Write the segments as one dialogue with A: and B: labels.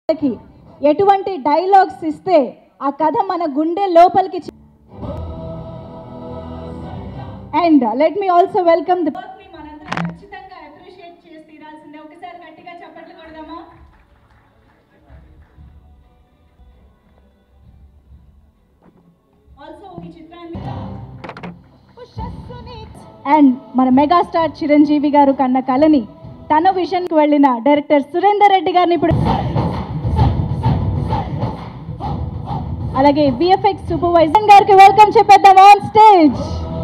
A: కి ఎటువంటి డైలాగ్స్ ఇస్తే ఆ కథ మన గుండె లోపలికి and let me also welcome the మనందరం ఖచ్చితంగా అప్రిషియేట్ చేసి తీరాల్సిందే ఒకసారి గట్టిగా చప్పట్లు కొడదామా ఆల్సో ఈ చిత్రాన్ని అండ్ మన మెగాస్టార్ చిరంజీవి గారు కన్న కళని తన విజన్కి వెళ్ళిన డైరెక్టర్ సురేందర్ రెడ్డి గారిని ఇప్పుడు అలాగే విఎఫ్ఎక్స్ సూపర్వైజర్ గారికి వెల్కమ్ చెప్పేద్దాం ఆన్ స్టేజ్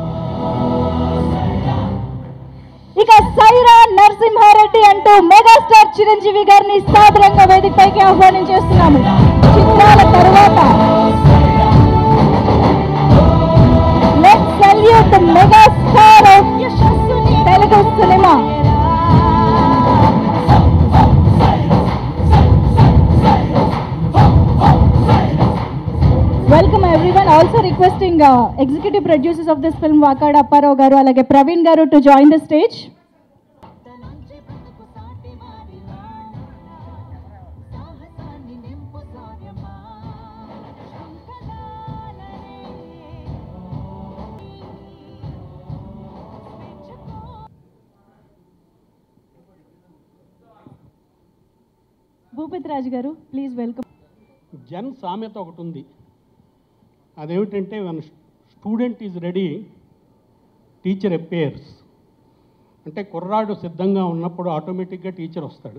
A: ఇక సైరా నరసింహారెడ్డి అంటూ మెగాస్టార్ చిరంజీవి గారిని సాదరంగా వేదికపైకి ఆహ్వానం చేస్తున్నాము చిత్రాల తరువాత let salute the megastar of Telugu cinema welcome everyone also requesting executive producers of this film Vakada Apparao గారు అలాగే ప్రవీణ్ గారు to join the stage Bhupathi Raju గారు ప్లీజ్ వెల్కమ్
B: జన్ సామెత ఒకటి ఉంది అదేమిటంటే మన student is ready teacher appears అంటే కుర్రాడు సిద్ధంగా ఉన్నప్పుడు ఆటోమేటిక్గా టీచర్ వస్తాడు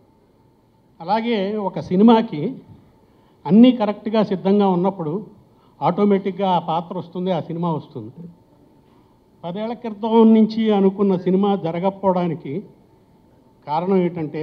B: అలాగే ఒక సినిమాకి అన్నీ కరెక్ట్గా సిద్ధంగా ఉన్నప్పుడు ఆటోమేటిక్గా ఆ పాత్ర వస్తుంది ఆ సినిమా వస్తుంది పదేళ్ల క్రితం నుంచి అనుకున్న సినిమా జరగకపోవడానికి కారణం ఏంటంటే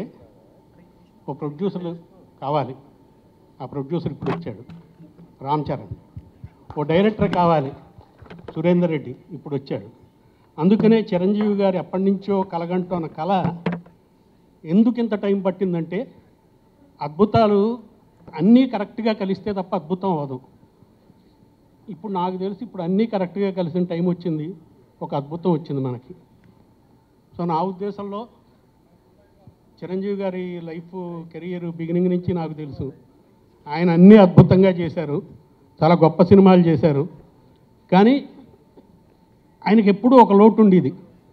B: ఓ ప్రొడ్యూసర్ కావాలి ఆ ప్రొడ్యూసర్ ఇప్పుడు వచ్చాడు రామ్ చరణ్ ఓ డైరెక్టర్ కావాలి సురేందర్ రెడ్డి ఇప్పుడు వచ్చాడు అందుకనే చిరంజీవి గారు ఎప్పటి నుంచో కలగంటున్న కళ ఎందుకు ఇంత టైం పట్టిందంటే అద్భుతాలు అన్నీ కరెక్ట్గా కలిస్తే తప్ప అద్భుతం అవ్వదు ఇప్పుడు నాకు తెలిసి ఇప్పుడు అన్నీ కరెక్ట్గా కలిసిన టైం వచ్చింది ఒక అద్భుతం వచ్చింది మనకి సో నా ఉద్దేశంలో చిరంజీవి గారి లైఫ్ కెరియర్ బిగినింగ్ నుంచి నాకు తెలుసు ఆయన అన్నీ అద్భుతంగా చేశారు చాలా గొప్ప సినిమాలు చేశారు కానీ ఆయనకి ఎప్పుడూ ఒక లోటు ఉండేది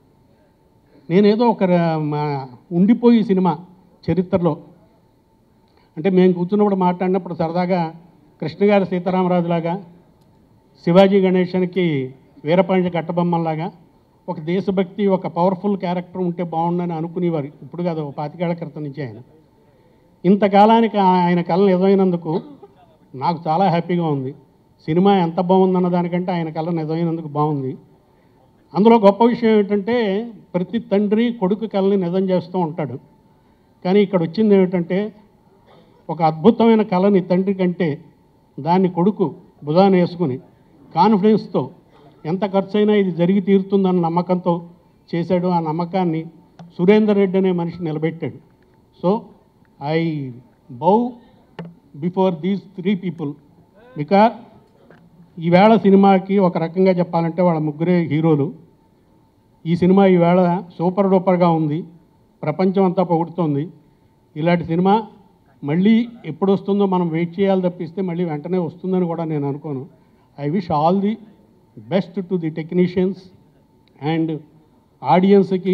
B: నేనేదో ఒక ర- మా ఉండిపోయి సినిమా చరిత్రలో అంటే మేము కూర్చున్నప్పుడు మాట్లాడినప్పుడు సరదాగా కృష్ణ గారి సీతారామరాజులాగా శివాజీ గణేశానికి వీరపాండ్య కట్టబొమ్మలాగా ఒక దేశభక్తి ఒక పవర్ఫుల్ క్యారెక్టర్ ఉంటే బాగుండని అనుకునేవారు ఇప్పుడు కాదు ఒక పాతికేళ్ల క్రితం నుంచి ఆయన ఇంతకాలానికి ఆ- ఆయన కళ నిజమైనందుకు నాకు చాలా హ్యాపీగా ఉంది సినిమా ఎంత బాగుందన్న దానికంటే ఆయన కళ నిజమైనందుకు బాగుంది అందులో గొప్ప విషయం ఏంటంటే ప్రతి తండ్రి కొడుకు కళని నిజం చేస్తూ ఉంటాడు కానీ ఇక్కడ వచ్చింది ఏమిటంటే ఒక అద్భుతమైన కళని తండ్రి కంటే దాన్ని కొడుకు భుజాన వేసుకుని కాన్ఫిడెన్స్తో ఎంత ఖర్చు అయినా ఇది జరిగి తీరుతుందన్న నమ్మకంతో చేశాడు ఆ నమ్మకాన్ని సురేందర్ రెడ్డి అనే మనిషి నిలబెట్టాడు so I bow before these three people because ఈవేళ సినిమాకి ఒక రకంగా చెప్పాలంటే వాళ్ళ ముగ్గురే హీరోలు ఈ సినిమా ఈవేళ సూపర్ డూపర్గా ఉంది ప్రపంచం అంతా పొగుడుతోంది ఇలాంటి సినిమా మళ్ళీ ఎప్పుడు వస్తుందో మనం వెయిట్ చేయాలి తప్పిస్తే మళ్ళీ వెంటనే వస్తుందని కూడా నేను అనుకోను I wish all the best to the technicians and ఆడియన్స్కి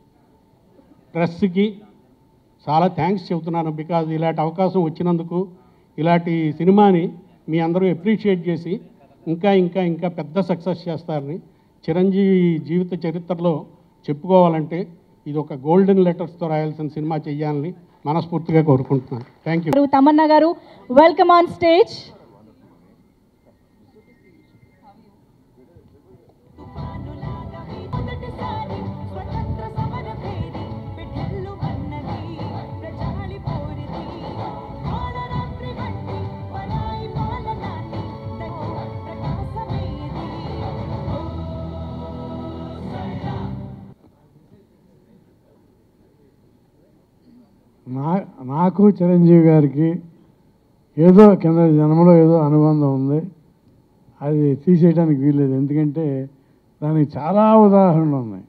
B: ప్రెస్కి చాలా థ్యాంక్స్ చెబుతున్నాను బికాజ్ ఇలాంటి అవకాశం వచ్చినందుకు ఇలాంటి సినిమాని మీ అందరూ అప్రిషియేట్ చేసి ఇంకా ఇంకా ఇంకా పెద్ద సక్సెస్ చేస్తారని చిరంజీవి జీవిత చరిత్రలో చెప్పుకోవాలంటే ఇది ఒక గోల్డెన్ లెటర్స్తో రాయాల్సిన సినిమా చెయ్యాలని మనస్ఫూర్తిగా కోరుకుంటున్నాను థ్యాంక్ యూ
A: గారు, తమన్నా గారు వెల్కమ్ ఆన్ స్టేజ్
C: మొదటిసారి స్వతంత్ర సమర భేరి పిఠెల్లు మన్నది ప్రజాళి పోరిది కాలరాత్రి వంటి పరాయి పాలనాన్ని ప్రకాశమేది
D: నా నాకు చిరంజీవి గారికి ఏదో కింద జన్మలో ఏదో అనుబంధం ఉంది అది తీసేయడానికి వీల్లేదు ఎందుకంటే దానికి చాలా ఉదాహరణలు ఉన్నాయి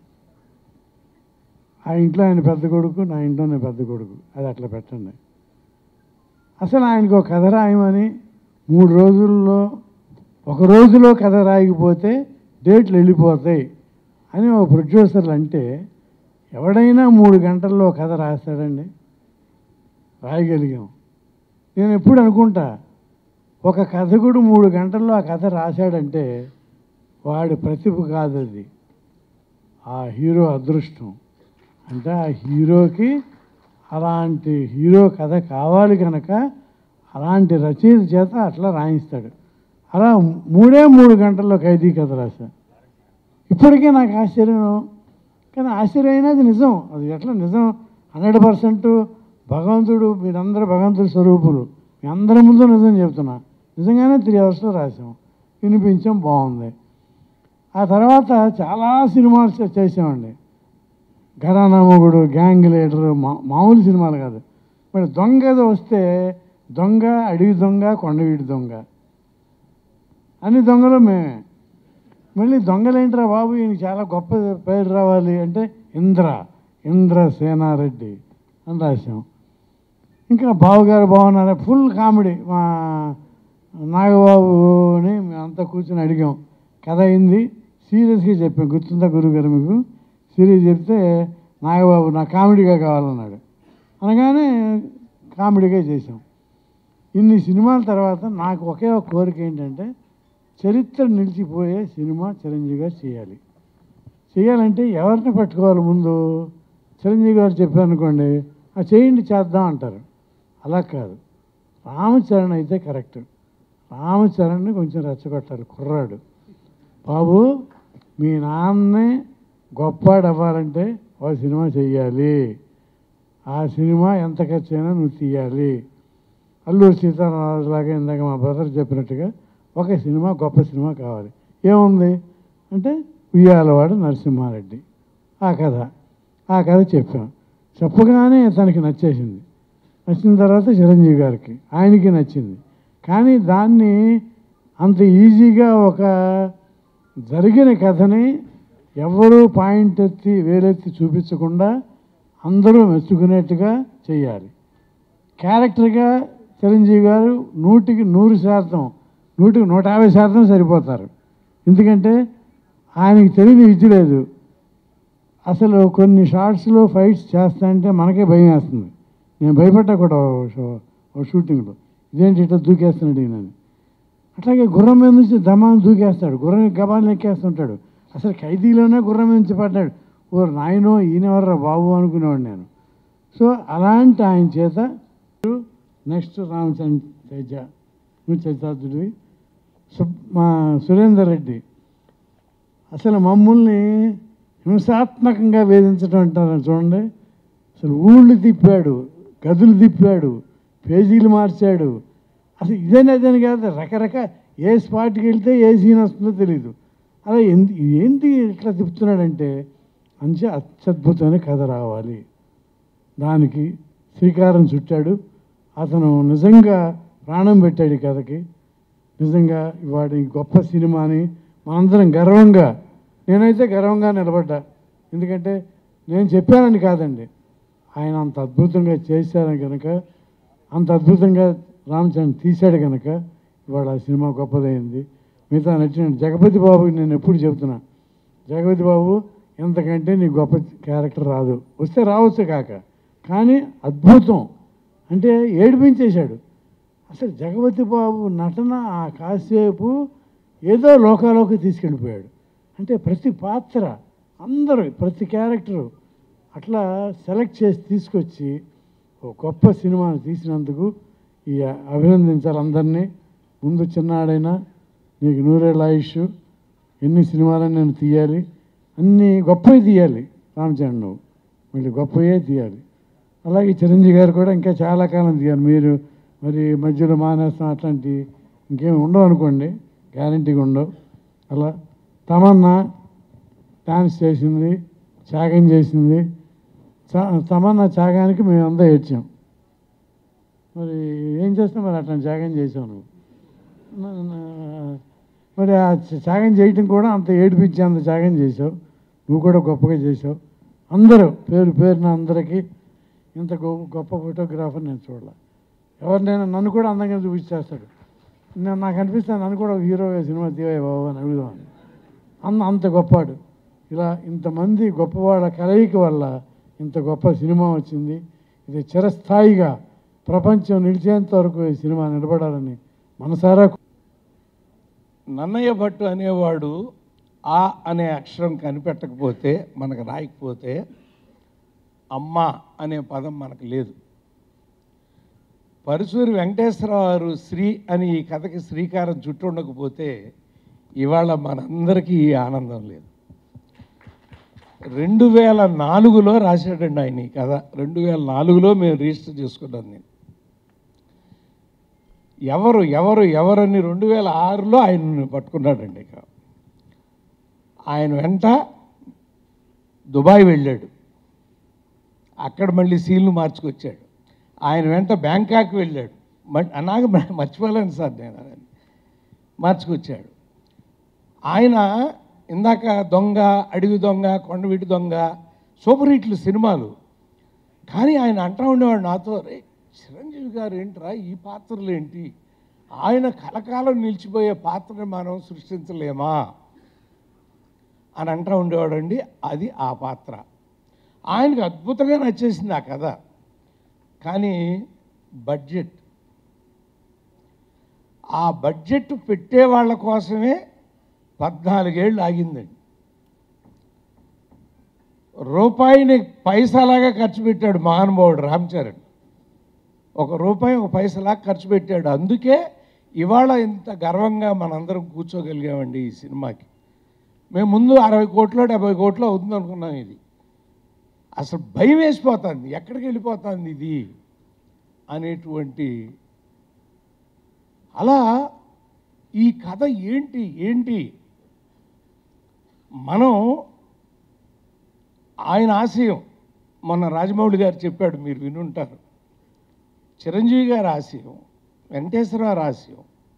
D: ఆ ఇంట్లో ఆయన పెద్ద కొడుకు నా ఇంట్లో నేను పెద్ద కొడుకు అది అట్లా పెట్టండి అసలు ఆయనకు ఒక కథ రాయమని మూడు రోజుల్లో ఒక రోజులో కథ రాయకపోతే డేట్లు వెళ్ళిపోతాయి అని ఒక ప్రొడ్యూసర్లు అంటే ఎవడైనా మూడు గంటల్లో కథ రాస్తాడండి రాయగలిగాం నేను ఎప్పుడు అనుకుంటా ఒక కథకుడు మూడు గంటల్లో ఆ కథ రాశాడంటే వాడి ప్రతిభ కాదు అది ఆ హీరో అదృష్టం అంటే ఆ హీరోకి అలాంటి హీరో కథ కావాలి కనుక అలాంటి రచయిత చేత అట్లా రాయిస్తాడు అలా మూడే మూడు గంటల్లో ఖైదీ కథ రాశా ఇప్పటికే నాకు ఆశ్చర్యం కానీ ఆశ్చర్యం అయినా అది నిజం అది ఎట్లా నిజం హండ్రెడ్ పర్సెంట్ భగవంతుడు మీరందరూ భగవంతుడి స్వరూపులు మీ అందరి ముందు నిజం చెప్తున్నా నిజంగానే త్రీ అవర్స్లో రాసాం వినిపించాం బాగుంది ఆ తర్వాత చాలా సినిమాలు చే- చేసామండి ఘరానా మొగుడు గ్యాంగ్ లీడరు మా మామూలు సినిమాలు కాదు మరి దొంగ ఏదో వస్తే దొంగ అడవి దొంగ కొండవీడి దొంగ అన్ని దొంగలు మేమే మళ్ళీ దొంగలేంట్రా బాబు ఈయనకి చాలా గొప్ప పేరు రావాలి అంటే ఇంద్ర ఇంద్ర సేనారెడ్డి అని రాసాం ఇంకా బావగారు బాగున్నారా ఫుల్ కామెడీ మా నాగబాబుని మేమంతా కూర్చొని అడిగాం కథ అయింది సీరియస్గా చెప్పాం గుర్తుందా గురుగారు మీకు సీరియస్ చెప్తే నాగబాబు నా కామెడీగా కావాలన్నాడు అనగానే కామెడీగా చేసాం ఇన్ని సినిమాల తర్వాత నాకు ఒకే ఒక కోరిక ఏంటంటే చరిత్ర నిలిచిపోయే సినిమా చిరంజీవి గారు చేయాలి చేయాలంటే ఎవరిని పట్టుకోవాలి ముందు చిరంజీవి గారు చెప్పారనుకోండి ఆ చేయండి చేద్దాం అంటారు అలా కాదు రామచరణ్ అయితే కరెక్ట్ రామచరణ్ని కొంచెం రెచ్చగొట్టాలి కుర్రాడు బాబు మీ నాన్నే గొప్పవాడు అవ్వాలంటే ఒక సినిమా చెయ్యాలి ఆ సినిమా ఎంత ఖర్చు అయినా నువ్వు తీయాలి అల్లూరి సీతారామరాజు లాగా ఇందాక మా బ్రదర్ చెప్పినట్టుగా ఒక సినిమా గొప్ప సినిమా కావాలి ఏముంది అంటే ఉయ్యాలవాడు నరసింహారెడ్డి ఆ కథ ఆ కథ చెప్పాం చెప్పగానే తనకి నచ్చేసింది నచ్చిన తర్వాత చిరంజీవి గారికి ఆయనకి నచ్చింది కానీ దాన్ని అంత ఈజీగా ఒక జరిగిన కథని ఎవరూ పాయింట్ ఎత్తి వేలెత్తి చూపించకుండా అందరూ మెచ్చుకునేట్టుగా చేయాలి క్యారెక్టర్గా చిరంజీవి గారు నూటికి నూరు శాతం నూటికి నూట యాభై శాతం సరిపోతారు ఎందుకంటే ఆయనకి తెలియని విద్య లేదు అసలు కొన్ని షార్ట్స్లో ఫైట్స్ చేస్తా అంటే మనకే భయం వేస్తుంది నేను భయపడ్డా కూడా ఓ షో- ఓ షూటింగ్లో ఇదేంటి ఇట్లా దూకేస్తున్నాడు ఈయనని అట్లాగే గుర్రం మీద నుంచి దమాన్ని దూకేస్తాడు గుర్రం గబాన్ని ఎక్కేస్తుంటాడు అసలు ఖైదీలోనే గుర్రం మీద నుంచి పడ్డాడు ఓ నాయనో ఈయనెవర్రా బాబు అనుకునేవాడు నేను సో అలాంటి ఆయన చేత నెక్స్ట్ రామచంద్ర తేజ నువ్వు చరితార్థుడివి సు- మా సురేందర్ రెడ్డి అసలు మమ్మల్ని హింసాత్మకంగా వేధించడం అంటారు చూడండి అసలు ఊళ్ళు తిప్పాడు గదులు తిప్పాడు పేజీలు మార్చాడు అసలు ఇదేనా అదని కాదు రకరకాల ఏ స్పాట్కి వెళ్తే ఏ సీన్ వస్తుందో తెలియదు అలా ఎందు ఏంటి ఇట్లా తిప్పుతున్నాడంటే మంచి అత్యద్భుతమైన కథ రావాలి దానికి శ్రీకారం చుట్టాడు అతను నిజంగా ప్రాణం పెట్టాడు ఈ కథకి నిజంగా వాడి గొప్ప సినిమాని మనందరం గర్వంగా నేనైతే గర్వంగా నిలబడ్డా ఎందుకంటే నేను చెప్పానని కాదండి ఆయన అంత అద్భుతంగా చేశారని కనుక అంత అద్భుతంగా రామచంద్ర తీశాడు కనుక ఇవాళ ఆ సినిమా గొప్పదైంది మిగతా నచ్చిన జగపతి బాబుకి నేను ఎప్పుడు చెప్తున్నా జగపతి బాబు ఎంతకంటే నీ గొప్ప క్యారెక్టర్ రాదు వస్తే రావచ్చు కాక కానీ అద్భుతం అంటే ఏడిపించేశాడు అసలు జగపతి బాబు నటన ఆ కాసేపు ఏదో లోకాలోకి తీసుకెళ్ళిపోయాడు అంటే ప్రతి పాత్ర అందరూ ప్రతి క్యారెక్టరు అట్లా సెలెక్ట్ చేసి తీసుకొచ్చి ఒక గొప్ప సినిమాను తీసినందుకు ఈ అభినందించాలి అందరినీ ముందు చిన్నాడైనా నీకు నూరేళ్ళ ఆయుష్ ఎన్ని సినిమాలని నేను తీయాలి అన్నీ గొప్పవి తీయాలి రామచంద్ర నువ్వు మళ్ళీ గొప్పవే తీయాలి అలాగే చిరంజీవి గారు కూడా ఇంకా చాలా కాలం తీయాలి మీరు మరి మధ్యలో మానేస్తాం అట్లాంటి ఇంకేమి ఉండవు అనుకోండి గ్యారంటీగా ఉండవు అలా తమన్నా డాన్స్ చేసింది త్యాగం చేసింది చ- తమన్నా త్యాగానికి మేమంతా ఏడ్చాం మరి ఏం చేస్తాం మరి అట్లా త్యాగం చేసావు నువ్వు నా- నా- మరి ఆ త్య- త్యాగం చేయటం కూడా అంత ఏడిపించి అంత త్యాగం చేసావు నువ్వు కూడా గొప్పగా చేసావు అందరూ పేరు పేరున అందరికీ ఇంత గొప్ప గొప్ప ఫోటోగ్రాఫర్ నేను చూడాల ఎవరినైనా నన్ను కూడా అందంగా చూపించేస్తాడు నేను నాకు అనిపిస్తాను నన్ను కూడా ఒక హీరోగా సినిమా తీవే బాబు అని అడుగుదామని అన్న అంత గొప్పవాడు ఇలా ఇంతమంది గొప్పవాళ్ళ కలయిక వల్ల ఇంత గొప్ప సినిమా వచ్చింది ఇది చిరస్థాయిగా ప్రపంచం నిలిచేంత వరకు ఈ సినిమా నిలబడాలని మనసారా
E: నన్నయ్య భట్టు అనేవాడు ఆ అనే అక్షరం కనిపెట్టకపోతే మనకు రాయకపోతే అమ్మ అనే పదం మనకు లేదు పరుసూరి వెంకటేశ్వరరావు గారు శ్రీ అని ఈ కథకి శ్రీకారం చుట్టూ ఉండకపోతే ఇవాళ మనందరికీ ఈ ఆనందం లేదు రెండు వేల నాలుగులో రాశాడండి ఆయన ఈ కథ రెండు వేల నాలుగులో మేము రిజిస్టర్ చేసుకున్నాం నేను ఎవరు ఎవరు ఎవరని రెండు వేల ఆరులో ఆయన్ని పట్టుకున్నాడండి ఇక ఆయన వెంట దుబాయ్ వెళ్ళాడు అక్కడ మళ్ళీ సీల్ను మార్చుకొచ్చాడు ఆయన వెంట బ్యాంకాక్ వెళ్ళాడు మ- నాకు మ- మర్చిపోలేను సార్ నేను అది. మార్చుకొచ్చాడు ఆయన ఇందాక దొంగ అడవి దొంగ కొండవీటి దొంగ సూపర్ హిట్లు సినిమాలు కానీ ఆయన అంటా ఉండేవాడు నాతో రే చిరంజీవి గారు ఏంట్రా ఈ పాత్రలు ఏంటి ఆయన కలకాలం నిలిచిపోయే పాత్రని మనం సృష్టించలేమా అని అంటూ ఉండేవాడండి అది ఆ పాత్ర ఆయనకు అద్భుతంగా నచ్చేసింది ఆ కథ కానీ బడ్జెట్ ఆ బడ్జెట్ పెట్టే వాళ్ళ కోసమే పద్నాలుగేళ్ళు ఆగిందండి రూపాయిని పైసలాగా ఖర్చు పెట్టాడు మహానుభావుడు రామ్ చరణ్ ఒక రూపాయి ఒక పైసలాగా ఖర్చు పెట్టాడు అందుకే ఇవాళ ఇంత గర్వంగా మనందరం కూర్చోగలిగామండి ఈ సినిమాకి మేము ముందు అరవై కోట్లో డెబ్బై కోట్లో అవుతుంది అనుకున్నాం ఇది అసలు భయం వేసిపోతుంది ఎక్కడికి వెళ్ళిపోతుంది ఇది అనేటువంటి అలా ఈ కథ ఏంటి ఏంటి మనం ఆయన ఆశయం మొన్న రాజమౌళి గారు చెప్పాడు మీరు వినుంటారు చిరంజీవి గారి ఆశయం వెంకటేశ్వరరావు ఆశయం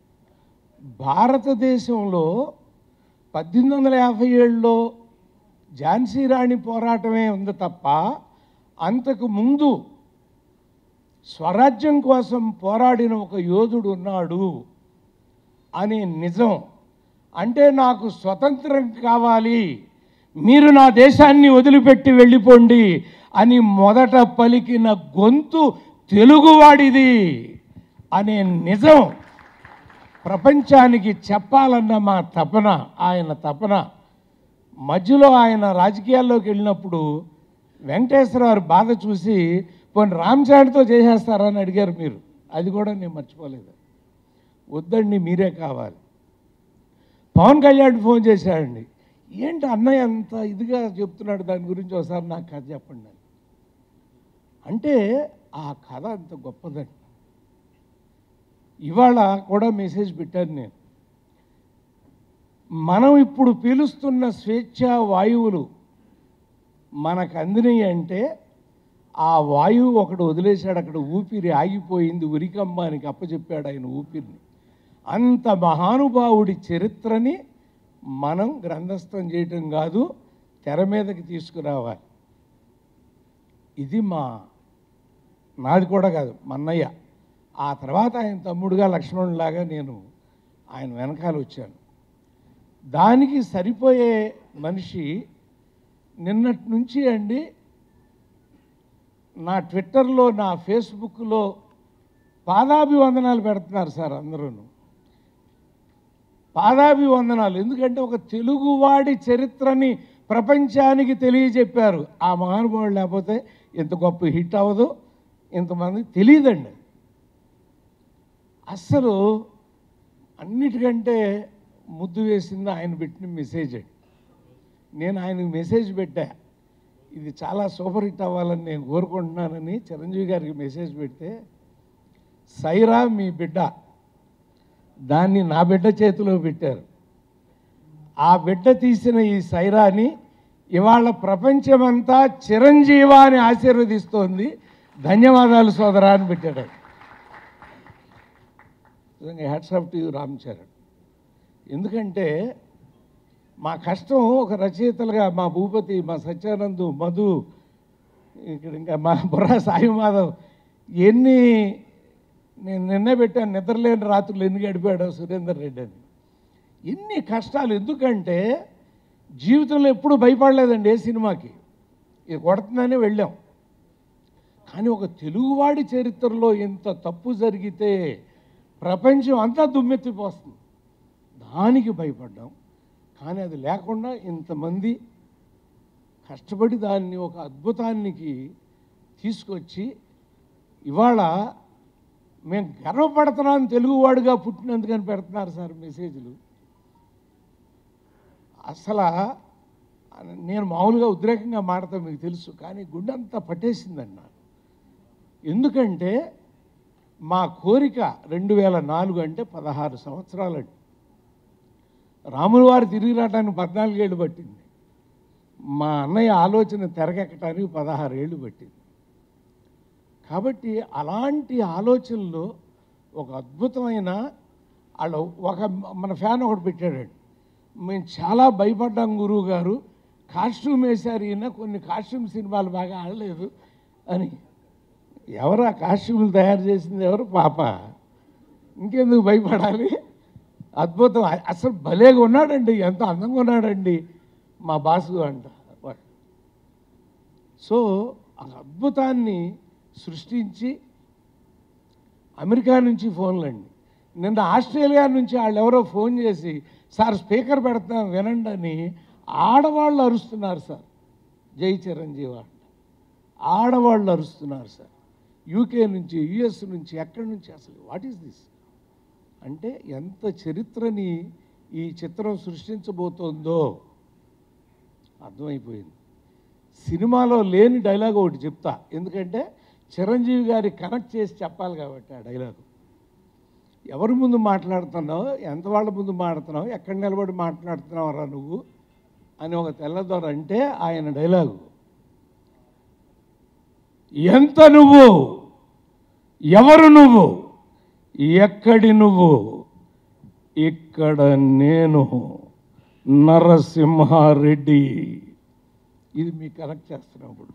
E: భారతదేశంలో పద్దెనిమిది వందల యాభై ఏడులో ఝాన్సీ రాణి పోరాటమే ఉంది తప్ప అంతకు ముందు స్వరాజ్యం కోసం పోరాడిన ఒక యోధుడు ఉన్నాడు అనే నిజం అంటే నాకు స్వతంత్రం కావాలి మీరు నా దేశాన్ని వదిలిపెట్టి వెళ్ళిపోండి అని మొదట పలికిన గొంతు తెలుగువాడిది అనే నిజం ప్రపంచానికి చెప్పాలన్న మా తపన ఆయన తపన మధ్యలో ఆయన రాజకీయాల్లోకి వెళ్ళినప్పుడు వెంకటేశ్వరరావు బాధ చూసి పోనీ రామచారితో చేసేస్తారని అడిగారు మీరు అది కూడా నేను మర్చిపోలేదు వద్దండి మీరే కావాలి పవన్ కళ్యాణ్ ఫోన్ చేశాడండి ఏంటి అన్నయ్య అంత ఇదిగా చెప్తున్నాడు దాని గురించి ఒకసారి నాకు కథ చెప్పండి అని అంటే ఆ కథ అంత గొప్పదండి ఇవాళ కూడా మెసేజ్ పెట్టాను నేను మనం ఇప్పుడు పీలుస్తున్న స్వేచ్ఛ వాయువులు మనకు అందినాయి అంటే ఆ వాయువు ఒకడు వదిలేశాడు అక్కడ ఊపిరి ఆగిపోయింది ఉరికమ్మానికి అప్పచెప్పాడు ఆయన ఊపిరిని అంత మహానుభావుడి చరిత్రని మనం గ్రంథస్థం చేయటం కాదు తెర మీదకి తీసుకురావాలి ఇది మా నాది కూడా కాదు మన్నయ్య ఆ తర్వాత ఆయన తమ్ముడుగా లక్ష్మణులాగా నేను ఆయన వెనకాల వచ్చాను దానికి సరిపోయే మనిషి నిన్నటి నుంచి అండి నా ట్విట్టర్లో నా ఫేస్బుక్లో పాదాభివందనాలు పెడుతున్నారు సార్ అందరూ పాదాభివందనాలు ఎందుకంటే ఒక తెలుగువాడి చరిత్రని ప్రపంచానికి తెలియజెప్పారు ఆ మహానుభావుడు లేకపోతే ఇంత గొప్ప హిట్ అవ్వదు ఇంతమంది తెలియదండి అస్సలు అన్నిటికంటే ముద్దు వేసింది ఆయన పెట్టిన మెసేజ్ అండి నేను ఆయనకు మెసేజ్ పెట్టా ఇది చాలా సూపర్ హిట్ అవ్వాలని నేను కోరుకుంటున్నానని చిరంజీవి గారికి మెసేజ్ పెడితే సైరా మీ బిడ్డ దాన్ని నా బిడ్డ చేతిలో పెట్టారు ఆ బిడ్డ తీసిన ఈ సైరాని ఇవాళ ప్రపంచమంతా చిరంజీవా అని ఆశీర్వదిస్తోంది ధన్యవాదాలు సోదరా అని పెట్టాడు ఆయన. నిజంగా hats off to you Ram Charan ఎందుకంటే మా కష్టం ఒక రచయితలుగా మా భూపతి మా సత్యానందు మధు ఇక్కడ ఇంకా మా బుర్రా సాయి మాధవ్ ఎన్ని నేను నిన్నే పెట్టాను నిద్రలేని రాత్రులు ఎన్ని గడిపాడో సురేందర్ రెడ్డి అని ఎన్ని కష్టాలు ఎందుకంటే జీవితంలో ఎప్పుడూ భయపడలేదండి ఏ సినిమాకి ఇది కొడుతుందని వెళ్ళాం కానీ ఒక తెలుగువాడి చరిత్రలో ఇంత తప్పు జరిగితే ప్రపంచం అంతా దుమ్మెత్తిపోస్తుంది దానికి భయపడ్డాం కానీ అది లేకుండా ఇంతమంది కష్టపడి దాన్ని ఒక అద్భుతానికి తీసుకొచ్చి ఇవాళ మేము గర్వపడుతున్నాం తెలుగువాడుగా పుట్టినందుకని పెడుతున్నారు సార్ మెసేజ్లు అసలు నేను మామూలుగా ఉద్రేకంగా మాడతా మీకు తెలుసు కానీ గుండె అంతా పట్టేసిందండి నాకు ఎందుకంటే మా కోరిక రెండు వేల నాలుగు అంటే పదహారు సంవత్సరాలండి రాముల వారు తిరిగి రావడానికి పద్నాలుగేళ్ళు పట్టింది మా అన్నయ్య ఆలోచన తెరకెక్కడానికి పదహారు ఏళ్ళు పట్టింది కాబట్టి అలాంటి ఆలోచనలో ఒక అద్భుతమైన వాళ్ళు ఒక మన ఫ్యాన్ ఒకటి పెట్టాడండి మేము చాలా భయపడ్డాం గురువు గారు కాస్ట్యూమ్ వేశారు ఈయన కొన్ని కాస్ట్యూమ్ సినిమాలు బాగా ఆడలేదు అని ఎవరు ఆ కాస్ట్యూములు తయారు చేసింది ఎవరు పాప ఇంకెందుకు భయపడాలి అద్భుతం అ- అసలు భలేగా ఉన్నాడండి ఎంత అందంగా ఉన్నాడండి మా బాసు అంట వాడు. సో ఆ అద్భుతాన్ని సృష్టించి అమెరికా నుంచి ఫోన్లు అండి నిన్న ఆస్ట్రేలియా నుంచి వాళ్ళు ఎవరో ఫోన్ చేసి సార్ స్పీకర్ పెడతాం వినండి అని ఆడవాళ్ళు అరుస్తున్నారు సార్ జై చిరంజీవి అంట ఆడవాళ్ళు అరుస్తున్నారు సార్ యూకే నుంచి యుఎస్ నుంచి ఎక్కడి నుంచి అసలు వాట్ ఈస్ దిస్ అంటే ఎంత చరిత్రని ఈ చిత్రం సృష్టించబోతోందో అర్థమైపోయింది సినిమాలో లేని డైలాగ్ ఒకటి చెప్తా ఎందుకంటే చిరంజీవి గారి కనెక్ట్ చేసి చెప్పాలి కాబట్టి ఆ డైలాగు ఎవరి ముందు మాట్లాడుతున్నావు ఎంత వాళ్ళ ముందు మాట్లాడుతున్నావు ఎక్కడ నిలబడి మాట్లాడుతున్నావురా నువ్వు అని ఒక తెల్లదొర అంటే ఆయన డైలాగు ఎంత నువ్వు ఎవరు నువ్వు ఎక్కడి నువ్వు ఇక్కడ నేను నరసింహారెడ్డి ఇది మీకు కనెక్ట్ చేస్తున్నప్పుడు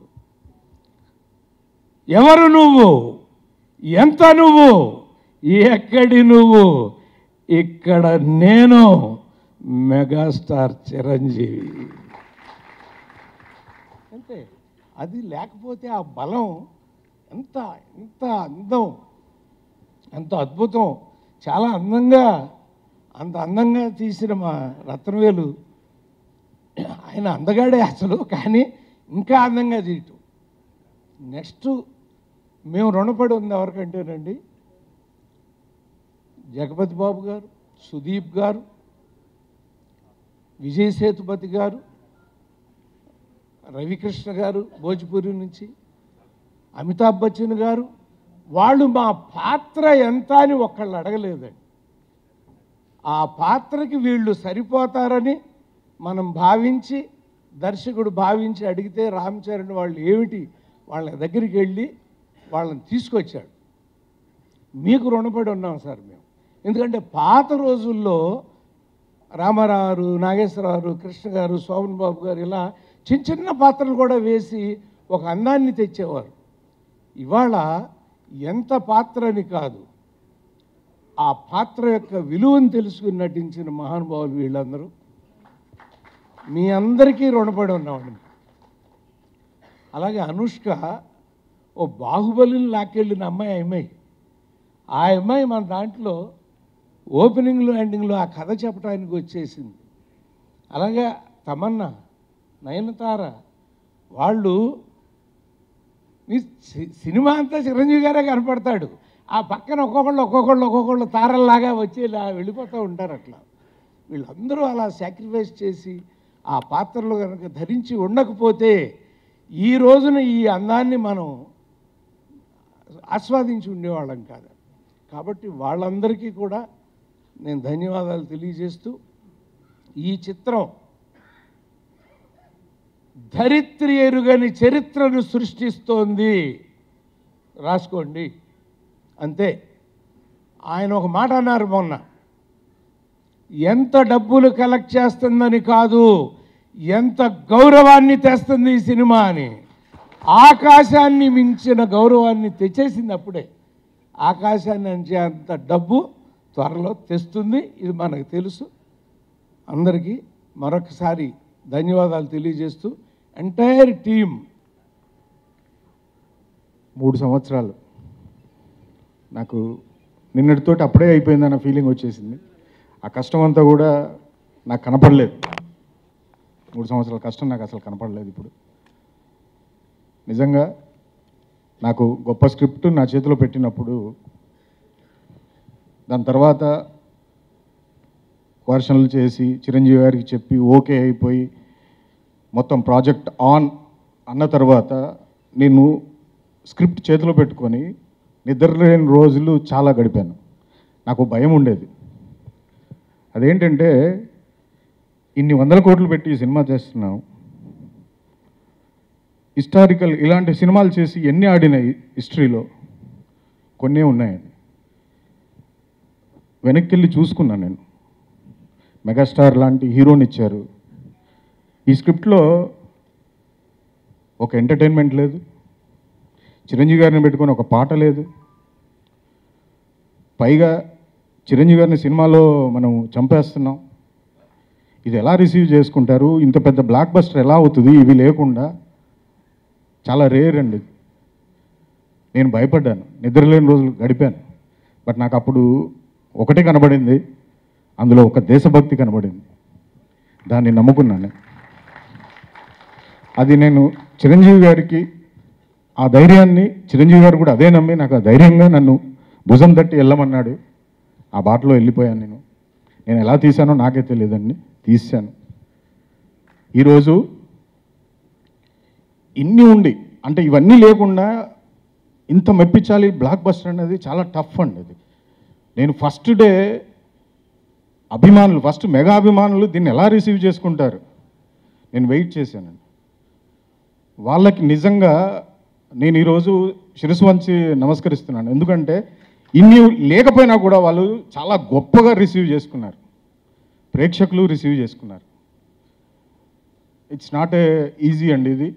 E: ఎవరు నువ్వు ఎంత నువ్వు ఎక్కడి నువ్వు ఇక్కడ నేను మెగాస్టార్ చిరంజీవి అంతే అది లేకపోతే ఆ బలం ఎంత ఎంత అందం ఎంత అద్భుతం చాలా అందంగా అంత అందంగా తీసిన మా రత్నవేలు ఆయన అందగాడే అసలు కానీ ఇంకా అందంగా తీయటం నెక్స్ట్ మేము రుణపడి ఉంది ఎవరికంటేనండి జగపతి బాబు గారు సుదీప్ గారు విజయ్ సేతుపతి గారు రవికృష్ణ గారు భోజ్పురి నుంచి అమితాబ్ బచ్చన్ గారు వాళ్ళు మా పాత్ర ఎంత అని ఒక్కళ్ళు అడగలేదండి ఆ పాత్రకి వీళ్ళు సరిపోతారని మనం భావించి దర్శకుడు భావించి అడిగితే రామ్ చరణ్ వాళ్ళు ఏమిటి వాళ్ళ దగ్గరికి వెళ్ళి వాళ్ళని తీసుకొచ్చాడు మీకు రుణపడి ఉన్నాం సార్ మేము ఎందుకంటే పాత రోజుల్లో రామారావు నాగేశ్వరరావు కృష్ణ గారు శోభన్ బాబు గారు ఇలా చిన్న చిన్న పాత్రలు కూడా వేసి ఒక అందాన్ని తెచ్చేవారు ఇవాళ ఎంత పాత్ర అని కాదు ఆ పాత్ర యొక్క విలువను తెలుసుకుని నటించిన మహానుభావులు వీళ్ళందరూ మీ అందరికీ రుణపడి ఉన్నామండి అలాగే అనుష్క ఓ బాహుబలిని లాక్కెళ్ళిన అమ్మాయి ఆ అమ్మాయి ఆ అమ్మాయి మన దాంట్లో ఓపెనింగ్లో ఎండింగ్లో ఆ కథ చెప్పడానికి వచ్చేసింది అలాగే తమన్నా నయనతార వాళ్ళు ఈ సి- సినిమా అంతా చిరంజీవి గారే కనపడతాడు ఆ పక్కన ఒక్కొక్కళ్ళు ఒక్కొక్కళ్ళు ఒక్కొక్కళ్ళు తారల్లాగా వచ్చి ఇలా వెళ్ళిపోతూ ఉంటారు అట్లా వీళ్ళందరూ అలా సాక్రిఫైస్ చేసి ఆ పాత్రలు కనుక ధరించి ఉండకపోతే ఈ రోజున ఈ అందాన్ని మనం ఆస్వాదించి ఉండేవాళ్ళం కాదు కాబట్టి వాళ్ళందరికీ కూడా నేను ధన్యవాదాలు తెలియజేస్తూ ఈ చిత్రం ధరిత్రి ఎరుగని చరిత్రను సృష్టిస్తోంది రాసుకోండి అంతే ఆయన ఒక మాట అన్నారు మొన్న ఎంత డబ్బులు కలెక్ట్ చేస్తుందని కాదు ఎంత గౌరవాన్ని తెస్తుంది ఈ సినిమా అని ఆకాశాన్ని మించిన గౌరవాన్ని తెచ్చేసింది అప్పుడే ఆకాశాన్ని అంచే అంత డబ్బు త్వరలో తెస్తుంది ఇది మనకు తెలుసు అందరికీ మరొకసారి ధన్యవాదాలు తెలియజేస్తూ ఎంటైర్ టీం
F: మూడు సంవత్సరాలు నాకు నిన్నటితోటి అప్పుడే అయిపోయిందన్న ఫీలింగ్ వచ్చేసింది ఆ కష్టం అంతా కూడా నాకు కనపడలేదు మూడు సంవత్సరాల కష్టం నాకు అసలు కనపడలేదు ఇప్పుడు నిజంగా నాకు గొప్ప స్క్రిప్ట్ నా చేతిలో పెట్టినప్పుడు దాని తర్వాత వర్షన్లు చేసి చిరంజీవి గారికి చెప్పి ఓకే అయిపోయి మొత్తం ప్రాజెక్ట్ ఆన్ అన్న తర్వాత నేను స్క్రిప్ట్ చేతిలో పెట్టుకొని నిద్రలేని రోజులు చాలా గడిపాను నాకు భయం ఉండేది అదేంటంటే ఇన్ని వందల కోట్లు పెట్టి ఈ సినిమా చేస్తున్నాం హిస్టారికల్ ఇలాంటి సినిమాలు చేసి ఎన్ని ఆడినాయి హిస్టరీలో కొన్నే ఉన్నాయండి వెనక్కి వెళ్ళి చూసుకున్నాను నేను మెగాస్టార్ లాంటి హీరోని ఇచ్చారు ఈ స్క్రిప్ట్లో ఒక ఎంటర్టైన్మెంట్ లేదు చిరంజీవి గారిని పెట్టుకొని ఒక పాట లేదు పైగా చిరంజీవి గారిని సినిమాలో మనం చంపేస్తున్నాం ఇది ఎలా రిసీవ్ చేసుకుంటారు ఇంత పెద్ద బ్లాక్ బస్టర్ ఎలా అవుతుంది ఇవి లేకుండా చాలా రేర్ అండి ఇది. నేను భయపడ్డాను నిద్రలేని రోజులు గడిపాను బట్ నాకు అప్పుడు ఒకటే కనబడింది అందులో ఒక దేశభక్తి కనబడింది దాన్ని నమ్ముకున్నాను అది నేను చిరంజీవి గారికి ఆ ధైర్యాన్ని చిరంజీవి గారు కూడా అదే నమ్మి నాకు ఆ ధైర్యంగా నన్ను భుజం తట్టి వెళ్ళమన్నాడు ఆ బాటలో వెళ్ళిపోయాను నేను నేను ఎలా తీశానో నాకే తెలియదండి తీశాను ఈరోజు ఇన్ని ఉండి అంటే ఇవన్నీ లేకుండా ఇంత మెప్పించాలి బ్లాక్ బస్టర్ అనేది చాలా టఫ్ అండి అది నేను ఫస్ట్ డే అభిమానులు ఫస్ట్ మెగా అభిమానులు దీన్ని ఎలా రిసీవ్ చేసుకుంటారు నేను వెయిట్ చేశానండి వాళ్ళకి నిజంగా నేను ఈరోజు శిరస్సు వంచి నమస్కరిస్తున్నాను ఎందుకంటే ఇన్ని లేకపోయినా కూడా వాళ్ళు చాలా గొప్పగా రిసీవ్ చేసుకున్నారు ప్రేక్షకులు రిసీవ్ చేసుకున్నారు ఇట్స్ నాట్ ఏ ఈజీ అండి ఇది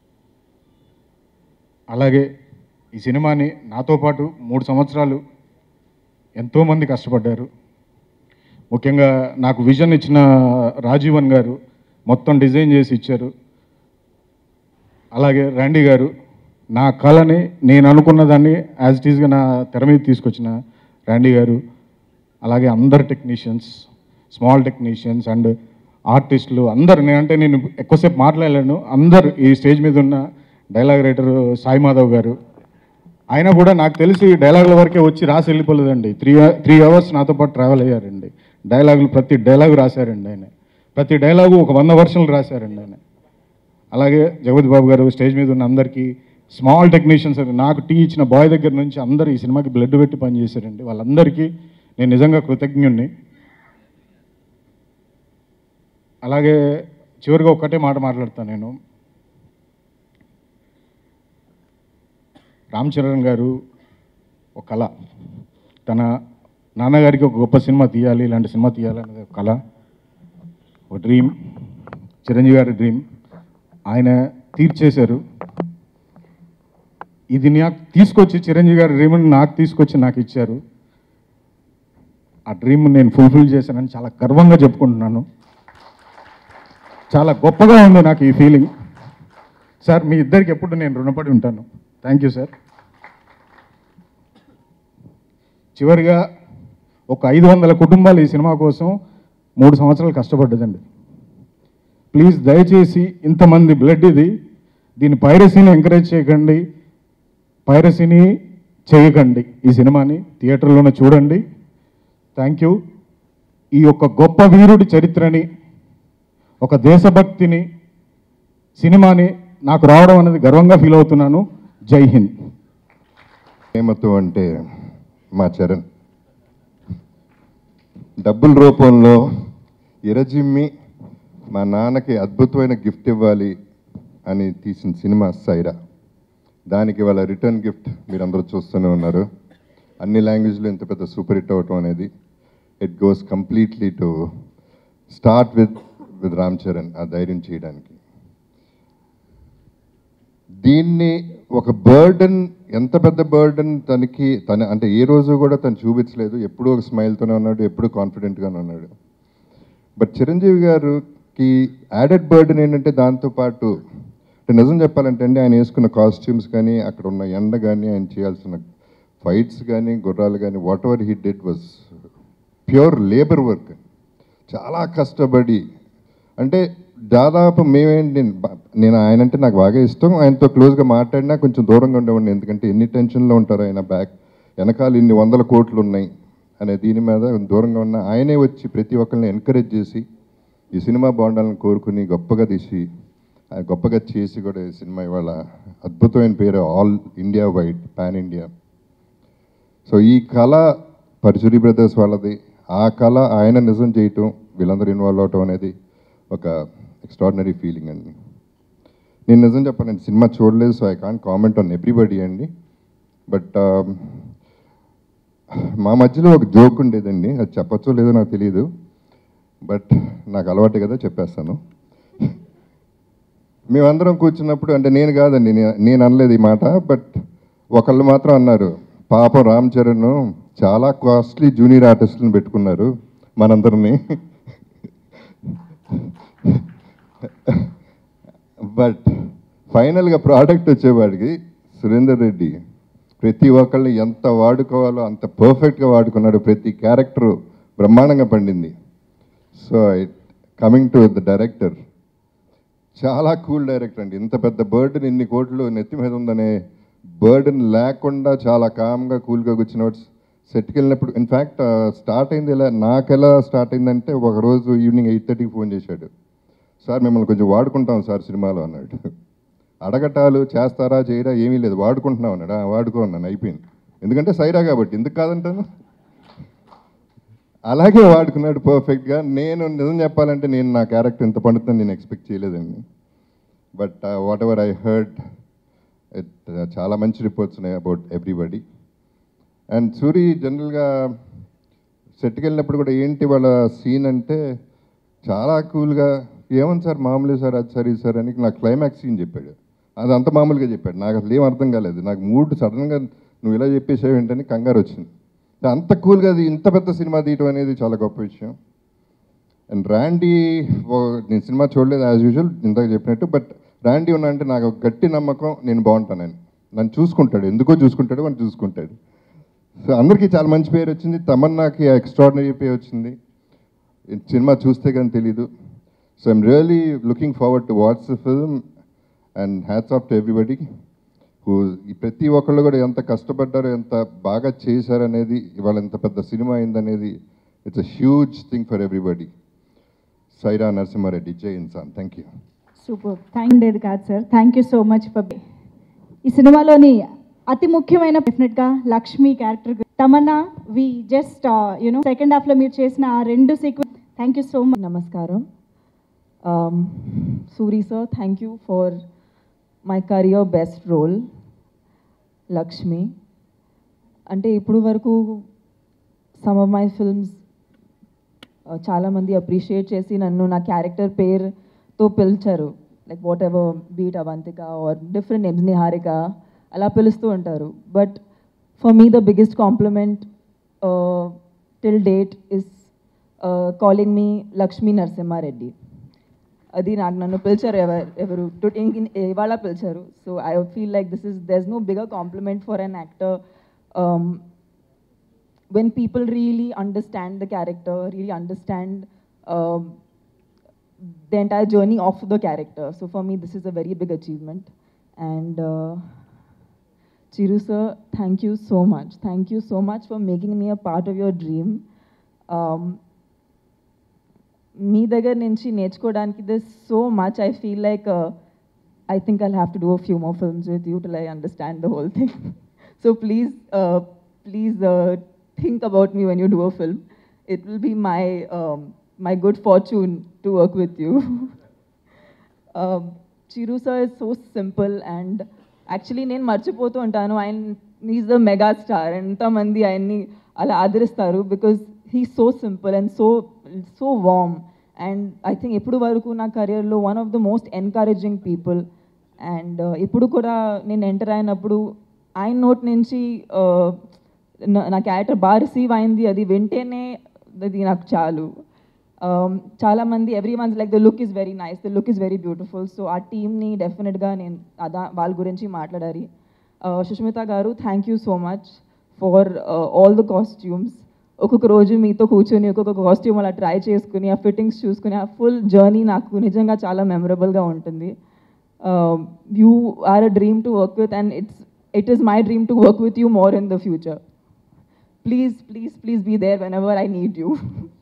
F: అలాగే ఈ సినిమాని నాతో పాటు మూడు సంవత్సరాలు ఎంతోమంది కష్టపడ్డారు ముఖ్యంగా నాకు విజన్ ఇచ్చిన రాజీవన్ గారు మొత్తం డిజైన్ చేసి ఇచ్చారు అలాగే రండి గారు నా కళని నేను అనుకున్న దాన్ని యాజ్ ఇట్ ఈస్గా నా తెర మీద తీసుకొచ్చిన రండి గారు అలాగే అందరు టెక్నీషియన్స్ స్మాల్ టెక్నీషియన్స్ అండ్ ఆర్టిస్టులు అందరు నేనంటే నేను ఎక్కువసేపు మాట్లాడలేను అందరు ఈ స్టేజ్ మీద ఉన్న డైలాగ్ రైటర్ సాయి మాధవ్ గారు ఆయన కూడా నాకు తెలిసి డైలాగుల వరకే వచ్చి రాసి వెళ్ళిపోలేదండి త్రీ త్రీ అవర్స్ నాతో పాటు ట్రావెల్ అయ్యారండి డైలాగులు ప్రతి డైలాగు రాశారండి ఆయన ప్రతి డైలాగు ఒక వంద వర్షన్లు రాశారండి ఆయన అలాగే జగపతి బాబు గారు స్టేజ్ మీద ఉన్న అందరికీ స్మాల్ టెక్నీషియన్స్ అని నాకు టీ ఇచ్చిన బాయ్ దగ్గర నుంచి అందరూ ఈ సినిమాకి బ్లడ్ పెట్టి పనిచేశారండి వాళ్ళందరికీ నేను నిజంగా కృతజ్ఞుణ్ణి అలాగే చివరిగా ఒక్కటే మాట మాట్లాడతాను నేను రామ్ చరణ్ గారు ఒక కళ తన నాన్నగారికి ఒక గొప్ప సినిమా తీయాలి ఇలాంటి సినిమా తీయాలి అనేది ఒక కళ ఒక డ్రీమ్ చిరంజీవి గారి డ్రీమ్ ఆయన తీర్చేశారు ఇది నాకు తీసుకొచ్చి చిరంజీవి గారి డ్రీమ్ని నాకు తీసుకొచ్చి నాకు ఇచ్చారు ఆ డ్రీమ్ నేను ఫుల్ఫిల్ చేశానని చాలా గర్వంగా చెప్పుకుంటున్నాను చాలా గొప్పగా ఉంది నాకు ఈ ఫీలింగ్ సార్ మీ ఇద్దరికి ఎప్పుడు నేను రుణపడి ఉంటాను థ్యాంక్ యూ సార్ చివరిగా ఒక ఐదు వందల కుటుంబాలు ఈ సినిమా కోసం మూడు సంవత్సరాలు కష్టపడ్డదండి ప్లీజ్ దయచేసి ఇంతమంది బ్లడ్ ఇది దీని పైరసీని ఎంకరేజ్ చేయకండి పైరసీని చేయకండి ఈ సినిమాని థియేటర్లోనే చూడండి థ్యాంక్ యూ ఈ యొక్క గొప్ప వీరుడి చరిత్రని ఒక దేశభక్తిని సినిమాని నాకు రావడం అనేది గర్వంగా ఫీల్ అవుతున్నాను జై హింద్
G: ప్రేమతో అంటే మా చరణ్ డబ్బుల రూపంలో ఇరజిమ్మి మా నాన్నకి అద్భుతమైన గిఫ్ట్ ఇవ్వాలి అని తీసిన సినిమా సైరా దానికి వాళ్ళ రిటర్న్ గిఫ్ట్ మీరందరూ చూస్తూనే ఉన్నారు అన్ని లాంగ్వేజ్లో ఇంత పెద్ద సూపర్ హిట్ అవటం అనేది it goes completely to start with with Ram Charan ఆ ధైర్యం చేయడానికి దీన్ని ఒక బర్డన్ ఎంత పెద్ద బర్డన్ తనకి తన అంటే ఏ రోజు కూడా తను చూపించలేదు ఎప్పుడూ ఒక స్మైల్తోనే ఉన్నాడు ఎప్పుడూ కాన్ఫిడెంట్గానే ఉన్నాడు బట్ చిరంజీవి గారికి యాడెడ్ బర్డన్ ఏంటంటే దాంతోపాటు అంటే నిజం చెప్పాలంటే అండి ఆయన వేసుకున్న కాస్ట్యూమ్స్ కానీ అక్కడ ఉన్న ఎండ కానీ ఆయన చేయాల్సిన ఫైట్స్ కానీ గుర్రాలు కానీ whatever he did was pure labour work చాలా కష్టపడి అంటే దాదాపు మేమేంటి బ- నేను ఆయన అంటే నాకు బాగా ఇష్టం ఆయనతో క్లోజ్గా మాట్లాడినా కొంచెం దూరంగా ఉండేవాడిని ఎందుకంటే ఎన్ని టెన్షన్లో ఉంటారు ఆయన బ్యాక్ వెనకాల ఇన్ని వందల కోట్లు ఉన్నాయి అనే దీని మీద దూరంగా ఉన్న ఆయనే వచ్చి ప్రతి ఒక్కరిని ఎంకరేజ్ చేసి ఈ సినిమా బాగుండాలని కోరుకుని గొప్పగా తీసి ఆ గొప్పగా చేసి కూడా ఈ సినిమా ఇవాళ అద్భుతమైన పేరు all India wide pan India so ఈ కళ పరుచూరి బ్రదర్స్ వాళ్ళది ఆ కళ ఆయన నిజం చేయటం వీళ్ళందరూ ఇన్వాల్వ్ అవటం అనేది ఒక ఎక్స్ట్రాడినరీ ఫీలింగ్ అండి నేను నిజం చెప్పానండి సినిమా చూడలేదు so I can't comment on everybody అండి బట్ మా మధ్యలో ఒక జోక్ ఉండేదండి అది చెప్పచ్చో లేదో నాకు తెలియదు బట్ నాకు అలవాటే కదా చెప్పేస్తాను మేమందరం కూర్చున్నప్పుడు అంటే నేను కాదండి నే- నేను అనలేదు ఈ మాట బట్ ఒకళ్ళు మాత్రం అన్నారు పాపం రామ్ చరణ్ చాలా కాస్ట్లీ జూనియర్ ఆర్టిస్టులను పెట్టుకున్నారు మనందరినీ బట్ ఫైనల్గా ప్రోడక్ట్ వచ్చేవాడికి సురేందర్ రెడ్డి ప్రతి ఒక్కళ్ళని ఎంత వాడుకోవాలో అంత పర్ఫెక్ట్గా వాడుకున్నాడు ప్రతి క్యారెక్టరు బ్రహ్మాండంగా పండింది so coming to the director చాలా కూల్ డైరెక్టర్ అండి ఇంత పెద్ద బర్డెన్ ఇన్ని కోట్లు నెత్తి మీద ఉందనే బర్డెన్ లేకుండా చాలా కామ్గా కూల్గా కూర్చున్నవాడు సెట్కి వెళ్ళినప్పుడు ఇన్ఫ్యాక్ట్ స్టార్ట్ అయింది ఎలా నాకు ఎలా స్టార్ట్ అయిందంటే ఒక రోజు ఈవినింగ్ ఎయిట్ థర్టీకి ఫోన్ చేశాడు సార్ మిమ్మల్ని కొంచెం వాడుకుంటాం సార్ సినిమాలో అన్నాడు అడగటాలు చేస్తారా చేయరా ఏమీ లేదు వాడుకుంటున్నాం అన్నాడు "ఆ, వాడుకో అన్నాను అయిపోయింది ఎందుకంటే సైరా కాబట్టి ఎందుకు కాదంటాను అలాగే వాడుకున్నాడు పర్ఫెక్ట్గా నేను నిజం చెప్పాలంటే నేను నా క్యారెక్టర్ ఇంత పండుతుందని నేను ఎక్స్పెక్ట్ చేయలేదండి but whatever I heard it చాలా మంచి రిపోర్ట్స్ ఉన్నాయి అబౌట్ ఎవ్రీబడి అండ్ సూరి జనరల్గా సెట్కి వెళ్ళినప్పుడు కూడా ఏంటి వాళ్ళ సీన్ అంటే చాలా కూల్గా ఏమని సార్ మామూలే సార్ అది సార్ ఇది సార్ అని నాకు క్లైమాక్స్ సీన్ చెప్పాడు అది అంత మామూలుగా చెప్పాడు నాకు అసలు ఏం అర్థం కాలేదు నాకు మూడ్ సడన్గా నువ్వు ఇలా చెప్పేసావు ఏంటని కంగారు వచ్చింది అంత కూల్గా అది ఇంత పెద్ద సినిమా తీయటం అనేది చాలా గొప్ప విషయం అండ్ ర్యాండీ ఓ- నేను సినిమా చూడలేదు యాజ్ యూజువల్ ఇందాక చెప్పినట్టు బట్ ర్యాండీ ఉన్నా అంటే నాకు ఒక గట్టి నమ్మకం నేను బాగుంటానని నన్ను చూసుకుంటాడు ఎందుకో చూసుకుంటాడు అని చూసుకుంటాడు సో అందరికీ చాలా మంచి పేరు వచ్చింది తమన్నాకి ఎక్స్ట్రాడినరీ పేరు వచ్చింది ఈ సినిమా చూస్తే కానీ తెలీదు so I'm really looking forward to what's film and hats off to everybody who ఈ ప్రతి ఒక్కళ్ళు కూడా ఎంత కష్టపడ్డారో ఎంత బాగా చేశారనేది ఇవాళ ఎంత పెద్ద సినిమా అయిందనేది it's a huge thing for everybody Sye Raa Narasimha Reddy జై ఇన్సాన్ థ్యాంక్ యూ
A: సూపర్ థ్యాంక్ ఉండేది కాదు sir thank you so much for ఈ సినిమాలోని అతి ముఖ్యమైన డెఫినెట్గా Lakshmi character Tamannaah we just you know second హాఫ్లో మీరు చేసిన ఆ రెండు sequence thank you so much
H: Namaskaram. Um, Suri sir, thank you for my career best role, Lakshmi. అంటే ఇప్పుడు వరకు సమ్ ఆఫ్ మై ఫిల్మ్స్ చాలామంది అప్రిషియేట్ చేసి నన్ను నా క్యారెక్టర్ పేరుతో పిలిచారు like whatever be it Avantika or different names Niharika అలా పిలుస్తూ ఉంటారు but for me the biggest compliment till date is calling me Lakshmi Narasimha Reddy అది నాకు నన్ను పిలిచారు ఎవరు ఎవరు టు- ఇన్- ఇన్- ఇవాళ పిలిచారు so I feel like this is there's no bigger compliment for an actor when people really understand the character, really understand um, the entire journey of the character. So for me, this is a very big achievement. And uh, Chiru sir, thank you so much. Thank you so much for making me a part of your dream. Um, మీ దగ్గర నుంచి నేర్చుకోవడానికి this so much I feel like I think I'll have to do a few more films with you till I understand the whole thing so please please think about me when you do a film it will be my my good fortune to work with you Chiru sir is so simple and actually నేను మర్చిపోతూ ఉంటాను ఆయన is the mega star ఎంతమంది ఆయన్ని అలా ఆదరిస్తారు because he so simple and so so warm and I think ఎప్పుడు వరకు నా కెరియర్లో one of the most encouraging people and ఇప్పుడు కూడా నేను ఎంటర్ అయినప్పుడు ఆయన నోట్ నుంచి uh, నా- నా క్యారెక్టర్ బాగా రిసీవ్ అయింది అది వింటేనే అది నాకు చాలు Um, చాలా మంది everyone's like the look is very nice the look is very beautiful so ఆ టీమ్ని డెఫినెట్గా నేను అదా వాళ్ళ గురించి మాట్లాడాలి Uh, సుష్మిత గారు thank you so much for all the costumes ఒక్కొక్క రోజు మీతో కూర్చొని ఒక్కొక్క కాస్ట్యూమ్ అలా ట్రై చేసుకుని ఆ ఫిట్టింగ్స్ చూసుకుని ఆ ఫుల్ జర్నీ నాకు నిజంగా చాలా మెమరబుల్గా ఉంటుంది you are a dream to work with and it's it is my dream to work with you more in the future please please please be there whenever I need you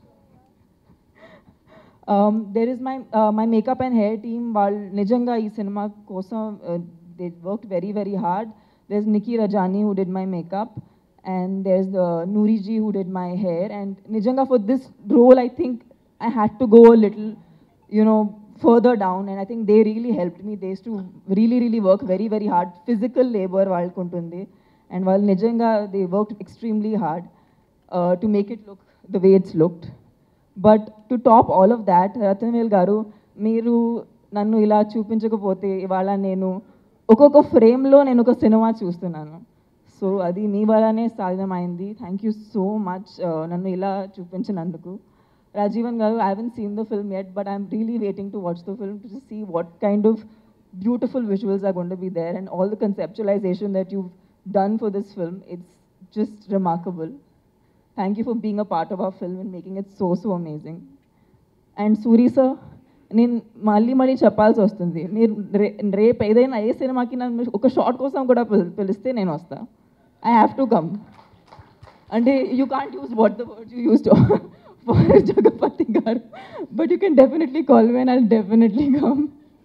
H: there is my my makeup and hair team వాళ్ళు నిజంగా ఈ సినిమా కోసం they work very very hard there is Nikki Rajani who did my makeup and there is Noori ji who did my hair and నిజంగా for this role I think I had to go little you know further down and i think they really helped me they used to really really work very very hard physical labor వాళ్ళకు ఉంటుంది and వాళ్ళు నిజంగా they worked extremely hard uh, to make it look the way it's looked but to top all of that Rathnavelu గారు మీరు నన్ను ఇలా చూపించకపోతే ఇవాళ నేను ఒక్కొక్క ఫ్రేమ్లో నేను ఒక సినిమా చూస్తున్నాను సో అది మీ వల్లనే సాధ్యమైంది థ్యాంక్ యూ సో మచ్ నన్ను ఇలా చూపించినందుకు రాజీవన్ గారు I haven't seen the film yet but I'm really waiting to watch the film to see what kind of beautiful visuals are going to be there and all the conceptualization that you've done for this film it's just remarkable thank you for being a part of our film and making it so so amazing and Suri sir నేను మళ్ళీ మళ్ళీ చెప్పాల్సి వస్తుంది మీరు రే రేపు ఏదైనా ఏ సినిమాకి నన్ను ఒక షార్ట్ కోసం కూడా పిల్- పిలిస్తే నేను వస్తా ఐ హ్యావ్ టు కమ్ అంటే you can't use what the word you use for Jagapathi గారు but you can definitely call me and I definitely come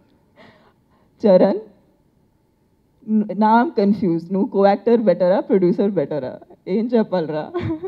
H: Charan నా కన్ఫ్యూజ్ నువ్వు కో యాక్టర్ బెటరా ప్రొడ్యూసర్ బెటరా ఏం చెప్పాలరా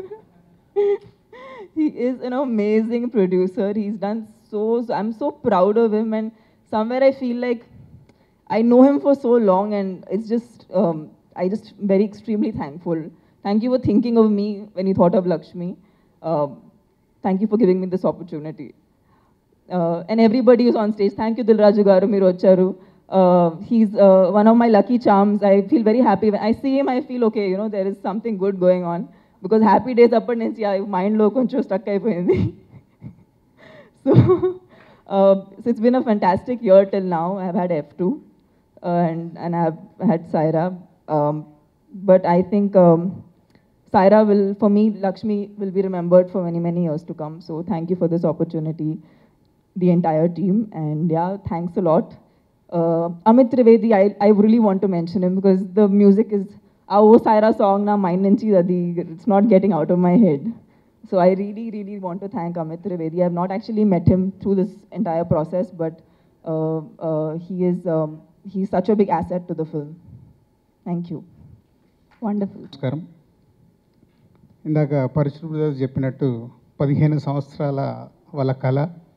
H: he is an amazing producer. He's done so, so. I'm so proud of him, and somewhere I feel like I know him for so long, and it's just um, I just very extremely thankful. Thank you for thinking of me when you thought of Lakshmi. Um, thank you for giving me this opportunity. Uh, and everybody who's on stage. Thank you, Dilraju Garu, మీరు వచ్చారు. Uh, he's uh, one of my lucky charms. I feel very happy. When I see him, I feel okay, you know, there is something good going on. Because happy days అప్పటి నుంచి ఆ మైండ్లో కొంచెం stuck అయిపోయింది so so it's been a fantastic year till now. I've had F2 uh, and, and I've had Saira. Um, but I think um, Saira will, for me, Lakshmi will be remembered for many, many years to come. So thank you for this opportunity, the entire team. And yeah, thanks a lot. Uh, Amit Trivedi, I, I really want to mention him because the music is, ఆ ఓ సాయిరా song నా mind నుంచి అది it's not getting out of my head so I really really want to thank Amit Trivedi I have not actually met him through this entire process but he is he such a big asset to the film thank you
A: wonderful
I: నమస్కారం ఇందాక పరిశుభ్ర brothers చెప్పినట్టు పదిహేను సంవత్సరాల వాళ్ళ కళ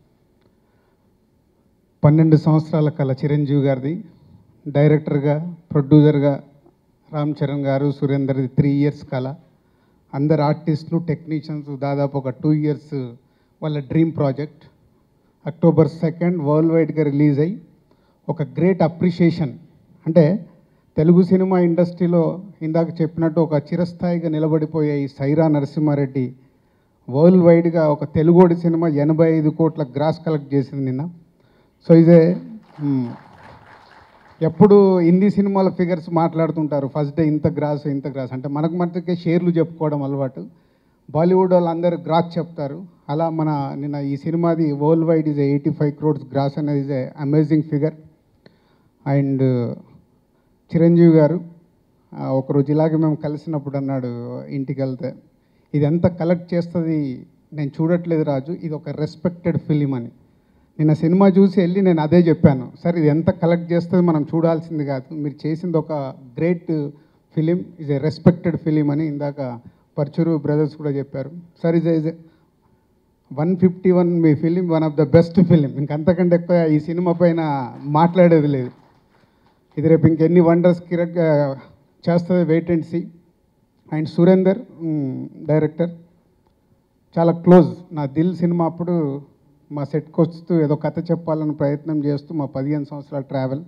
I: పన్నెండు సంవత్సరాల కళ చిరంజీవి గారిది డైరెక్టర్గా ప్రొడ్యూసర్గా రామ్ చరణ్ గారు సురేందర్ది త్రీ ఇయర్స్ కళ అందరు ఆర్టిస్టులు టెక్నీషియన్స్ దాదాపు ఒక టూ ఇయర్స్ వాళ్ళ dream project October second world వైడ్గా రిలీజ్ అయ్యి ఒక గ్రేట్ అప్రిషియేషన్ అంటే తెలుగు సినిమా ఇండస్ట్రీలో ఇందాక చెప్పినట్టు ఒక చిరస్థాయిగా నిలబడిపోయే ఈ సైరా నరసింహారెడ్డి వరల్డ్ వైడ్గా ఒక తెలుగోడి సినిమా ఎనభై ఐదు కోట్ల గ్రాస్ కలెక్ట్ చేసింది నిన్న సో ఇదే మ్, ఎప్పుడు హిందీ సినిమాల ఫిగర్స్ మాట్లాడుతుంటారు ఫస్ట్ డే ఇంత గ్రాస్ ఇంత గ్రాస్ అంటే మనకు మటుకే షేర్లు చెప్పుకోవడం అలవాటు బాలీవుడ్ వాళ్ళందరూ గ్రాస్ చెప్తారు అలా మన నిన్న ఈ సినిమాది world wide is eighty five crores gross అనేది is amazing figure and Chiranjeevi గారు ఆ, ఒకరోజు ఇలాగే మేము కలిసినప్పుడు అన్నాడు ఇంటికి వెళ్తే ఇది ఎంత కలెక్ట్ చేస్తుంది నేను చూడట్లేదు రాజు ఇది ఒక రెస్పెక్టెడ్ ఫిలిం అని నిన్న సినిమా చూసి వెళ్ళి నేను అదే చెప్పాను సార్ ఇది ఎంత కలెక్ట్ చేస్తుంది మనం చూడాల్సింది కాదు మీరు చేసింది ఒక great film is a respected film అని ఇందాక పర్చురు బ్రదర్స్ కూడా చెప్పారు sir is is one fifty one మీ film one of the best film ఇంకంతకంటే ఎక్కువ ఈ సినిమా పైన మాట్లాడేది లేదు ఇది రేపు ఇంకెన్ని వండర్స్ కిరక్ చేస్తుంది wait and see and Surender director చాలా క్లోజ్ నా దిల్ సినిమా అప్పుడు మా సెట్కి వస్తూ ఏదో కథ చెప్పాలని ప్రయత్నం చేస్తూ మా పదిహేను సంవత్సరాల ట్రావెల్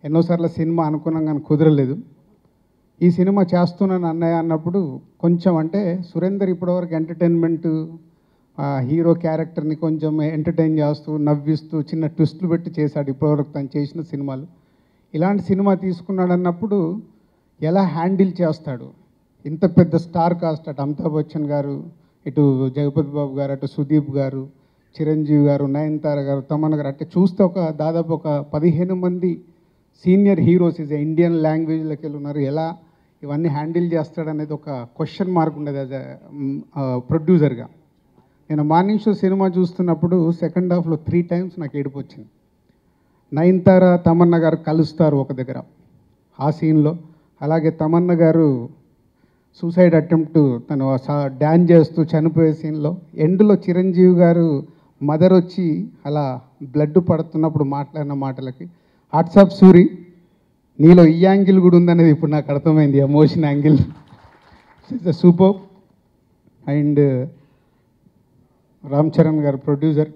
I: ఎన్నోసార్లు సినిమా అనుకున్నాం కానీ కుదరలేదు ఈ సినిమా చేస్తున్నాను అన్నయ్య అన్నప్పుడు కొంచెం అంటే సురేందర్ ఇప్పటివరకు ఎంటర్టైన్మెంట్ హీరో క్యారెక్టర్ని కొంచెం ఎంటర్టైన్ చేస్తూ నవ్విస్తూ చిన్న ట్విస్టులు పెట్టి చేశాడు ఇప్పటివరకు తను చేసిన సినిమాలు ఇలాంటి సినిమా తీసుకున్నాడు అన్నప్పుడు ఎలా హ్యాండిల్ చేస్తాడు ఇంత పెద్ద స్టార్ కాస్ట్ అటు అమితాబ్ బచ్చన్ గారు ఇటు జగపతి బాబు గారు అటు సుదీప్ గారు చిరంజీవి గారు నయనతార గారు తమన్ గారు అంటే చూస్తే ఒక దాదాపు ఒక పదిహేను మంది సీనియర్ హీరోస్ ఇస్ ఇండియన్ లాంగ్వేజ్లోకి వెళ్ళి ఉన్నారు ఎలా ఇవన్నీ హ్యాండిల్ చేస్తాడనేది ఒక క్వశ్చన్ మార్క్ ఉండేది యాజ్ ప్రొడ్యూసర్గా నేను మార్నింగ్ షో సినిమా చూస్తున్నప్పుడు సెకండ్ హాఫ్లో త్రీ టైమ్స్ నాకు ఏడుపు వచ్చింది నయనతార తమన్న గారు కలుస్తారు ఒక దగ్గర ఆ సీన్లో అలాగే తమన్న గారు సూసైడ్ అటెంప్ట్ తను డ్యాన్స్ చేస్తూ చనిపోయే సీన్లో ఎండ్లో చిరంజీవి గారు మదర్ వచ్చి అలా బ్లడ్ పడుతున్నప్పుడు మాట్లాడిన మాటలకి వాట్సాప్ సూరి నీలో ఈ యాంగిల్ కూడా ఉందనేది ఇప్పుడు నాకు అర్థమైంది emotion angle it's super and Ram Charan గారు ప్రొడ్యూసర్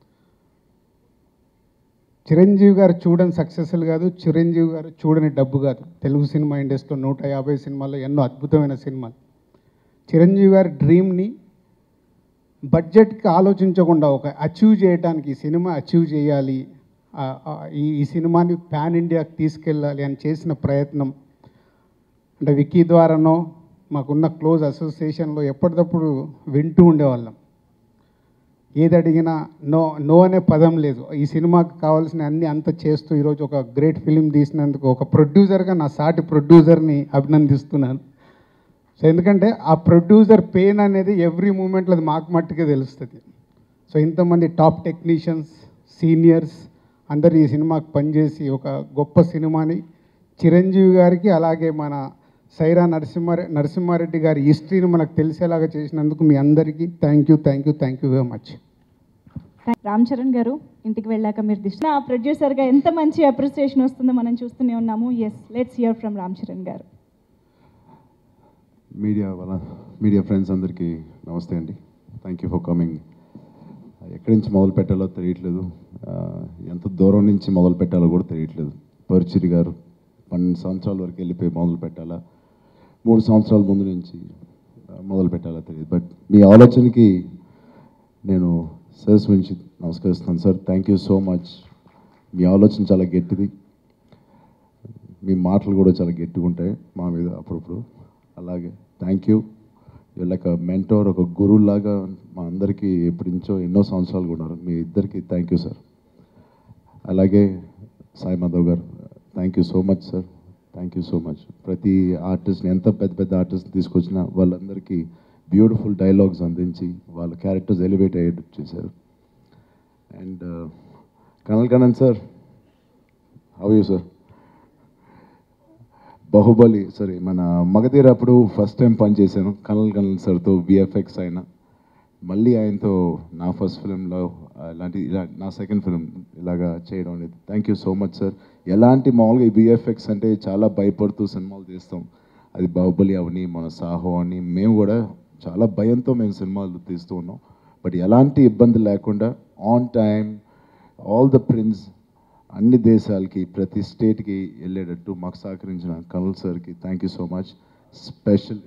I: చిరంజీవి గారు చూడని సక్సెస్ఫుల్ కాదు చిరంజీవి గారు చూడని డబ్బు కాదు తెలుగు సినిమా ఇండస్ట్రీలో నూట యాభై సినిమాల్లో ఎన్నో అద్భుతమైన సినిమాలు చిరంజీవి గారి డ్రీమ్ని బడ్జెట్కి ఆలోచించకుండా ఒక అచీవ్ చేయడానికి ఈ సినిమా అచీవ్ చేయాలి ఆ, ఆ, ఈ ఈ సినిమాని పాన్ ఇండియాకి తీసుకెళ్ళాలి అని చేసిన ప్రయత్నం అంటే వికీ ద్వారానో మాకున్న క్లోజ్ అసోసియేషన్లో ఎప్పటికప్పుడు వింటూ ఉండేవాళ్ళం ఏది అడిగినా నో నో అనే పదం లేదు ఈ సినిమాకి కావాల్సిన అన్ని అంత చేస్తూ ఈరోజు ఒక గ్రేట్ ఫిలిం తీసినందుకు ఒక ప్రొడ్యూసర్గా నా సాటి ప్రొడ్యూసర్ని అభినందిస్తున్నాను సో ఎందుకంటే ఆ ప్రొడ్యూసర్ పెయిన్ అనేది ఎవ్రీ మూమెంట్లో అది మాకు మట్టుకే తెలుస్తుంది సో ఇంతమంది టాప్ టెక్నీషియన్స్ సీనియర్స్ అందరు ఈ సినిమాకి పనిచేసి ఒక గొప్ప సినిమాని చిరంజీవి గారికి అలాగే మన సైరా నరసింహారె నరసింహారెడ్డి గారి హిస్టరీని మనకు తెలిసేలాగా చేసినందుకు మీ అందరికీ thank you thank you thank you very much
A: Ram Charan గారు ఇంటికి వెళ్ళాక మీరు దిశ నా ప్రొడ్యూసర్గా ఎంత మంచి అప్రిసియేషన్ వస్తుందో మనం చూస్తూనే ఉన్నాము yes let's hear from Ram Charan గారు
J: మీడియా వాళ్ళ మీడియా ఫ్రెండ్స్ అందరికీ నమస్తే అండి థ్యాంక్ యూ ఫర్ కమింగ్ ఎక్కడి నుంచి మొదలు పెట్టాలో తెలియట్లేదు ఆ, ఎంత దూరం నుంచి మొదలు పెట్టాలో కూడా తెలియట్లేదు పరుచిరి గారు పన్నెండు సంవత్సరాల వరకు వెళ్ళిపోయి మొదలు పెట్టాలా మూడు సంవత్సరాల ముందు నుంచి ఆ, మొదలు పెట్టాలా తెలియదు బట్ మీ ఆలోచనకి నేను సర్స్ నుంచి నమస్కరిస్తాను sir thank you so much మీ ఆలోచన చాలా గట్టిది మీ మాటలు కూడా చాలా గట్టిగా ఉంటాయి మా మీద అప్పుడప్పుడు అలాగే థ్యాంక్ యూ లైక్ మెంటోర్ ఒక గురువులాగా మా అందరికీ ఎప్పటి నుంచో ఎన్నో సంవత్సరాలు ఉన్నారు మీ ఇద్దరికి థ్యాంక్ యూ సార్ అలాగే సాయి మాధవ్ గారు thank you so much sir thank you so much ప్రతి ఆర్టిస్ట్ని ఎంత పెద్ద పెద్ద ఆర్టిస్ట్ తీసుకొచ్చినా వాళ్ళందరికీ బ్యూటిఫుల్ డైలాగ్స్ అందించి వాళ్ళ క్యారెక్టర్స్ ఎలివేట్ అయ్యేట్టు చేశారు and Kanal Kannan sir how you sir Baahubali sorry మన మగధీర అప్పుడు ఫస్ట్ టైం పనిచేశాను కనల్ కనల్ సార్తో విఎఫ్ఎక్స్ ఆయన మళ్ళీ ఆయనతో నా ఫస్ట్ ఫిలింలో ఇలాంటి ఇలా నా సెకండ్ ఫిలిం ఇలాగా చేయడం అనేది thank you so much sir ఎలాంటి మామూలుగా ఈ విఎఫ్ఎక్స్ అంటే చాలా భయపడుతూ సినిమాలు తీస్తాం అది బాహుబలి అవని మన సాహో అని మేము కూడా చాలా భయంతో మేము సినిమాలు తీస్తూ ఉన్నాం బట్ ఎలాంటి ఇబ్బంది లేకుండా on time all the prints అన్ని దేశాలకి ప్రతి స్టేట్కి వెళ్ళేటట్టు మాకు సహకరించిన కనల్ సార్కి thank you so much special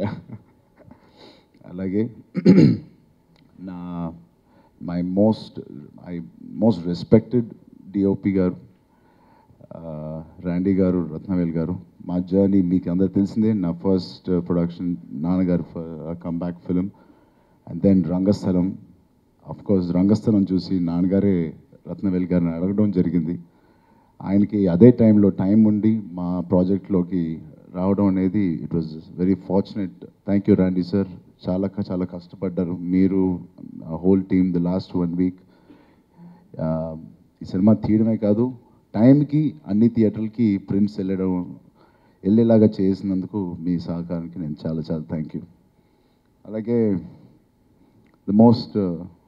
J: అలాగే నా my most I most respected DOP garu Randy garu Rathnavel garu మా జర్నీ మీకు అందరు తెలిసిందే నా ఫస్ట్ ప్రొడక్షన్ నాన్నగారు comeback film and then Rangasthalam of course Rangasthalam చూసి నాన్నగారే రత్నవేల్ గారిని అడగడం జరిగింది ఆయనకి అదే టైంలో టైం ఉండి మా ప్రాజెక్ట్లోకి రావడం అనేది it was very fortunate thank you Randy sir చాలా క- చాలా కష్టపడ్డారు మీరు whole team the last one week ఈ సినిమా తీయడమే కాదు టైంకి అన్ని థియేటర్లకి ప్రింట్స్ వెళ్ళడం వెళ్ళేలాగా చేసినందుకు మీ సహకారానికి నేను చాలా చాలా థ్యాంక్ యూ అలాగే ద మోస్ట్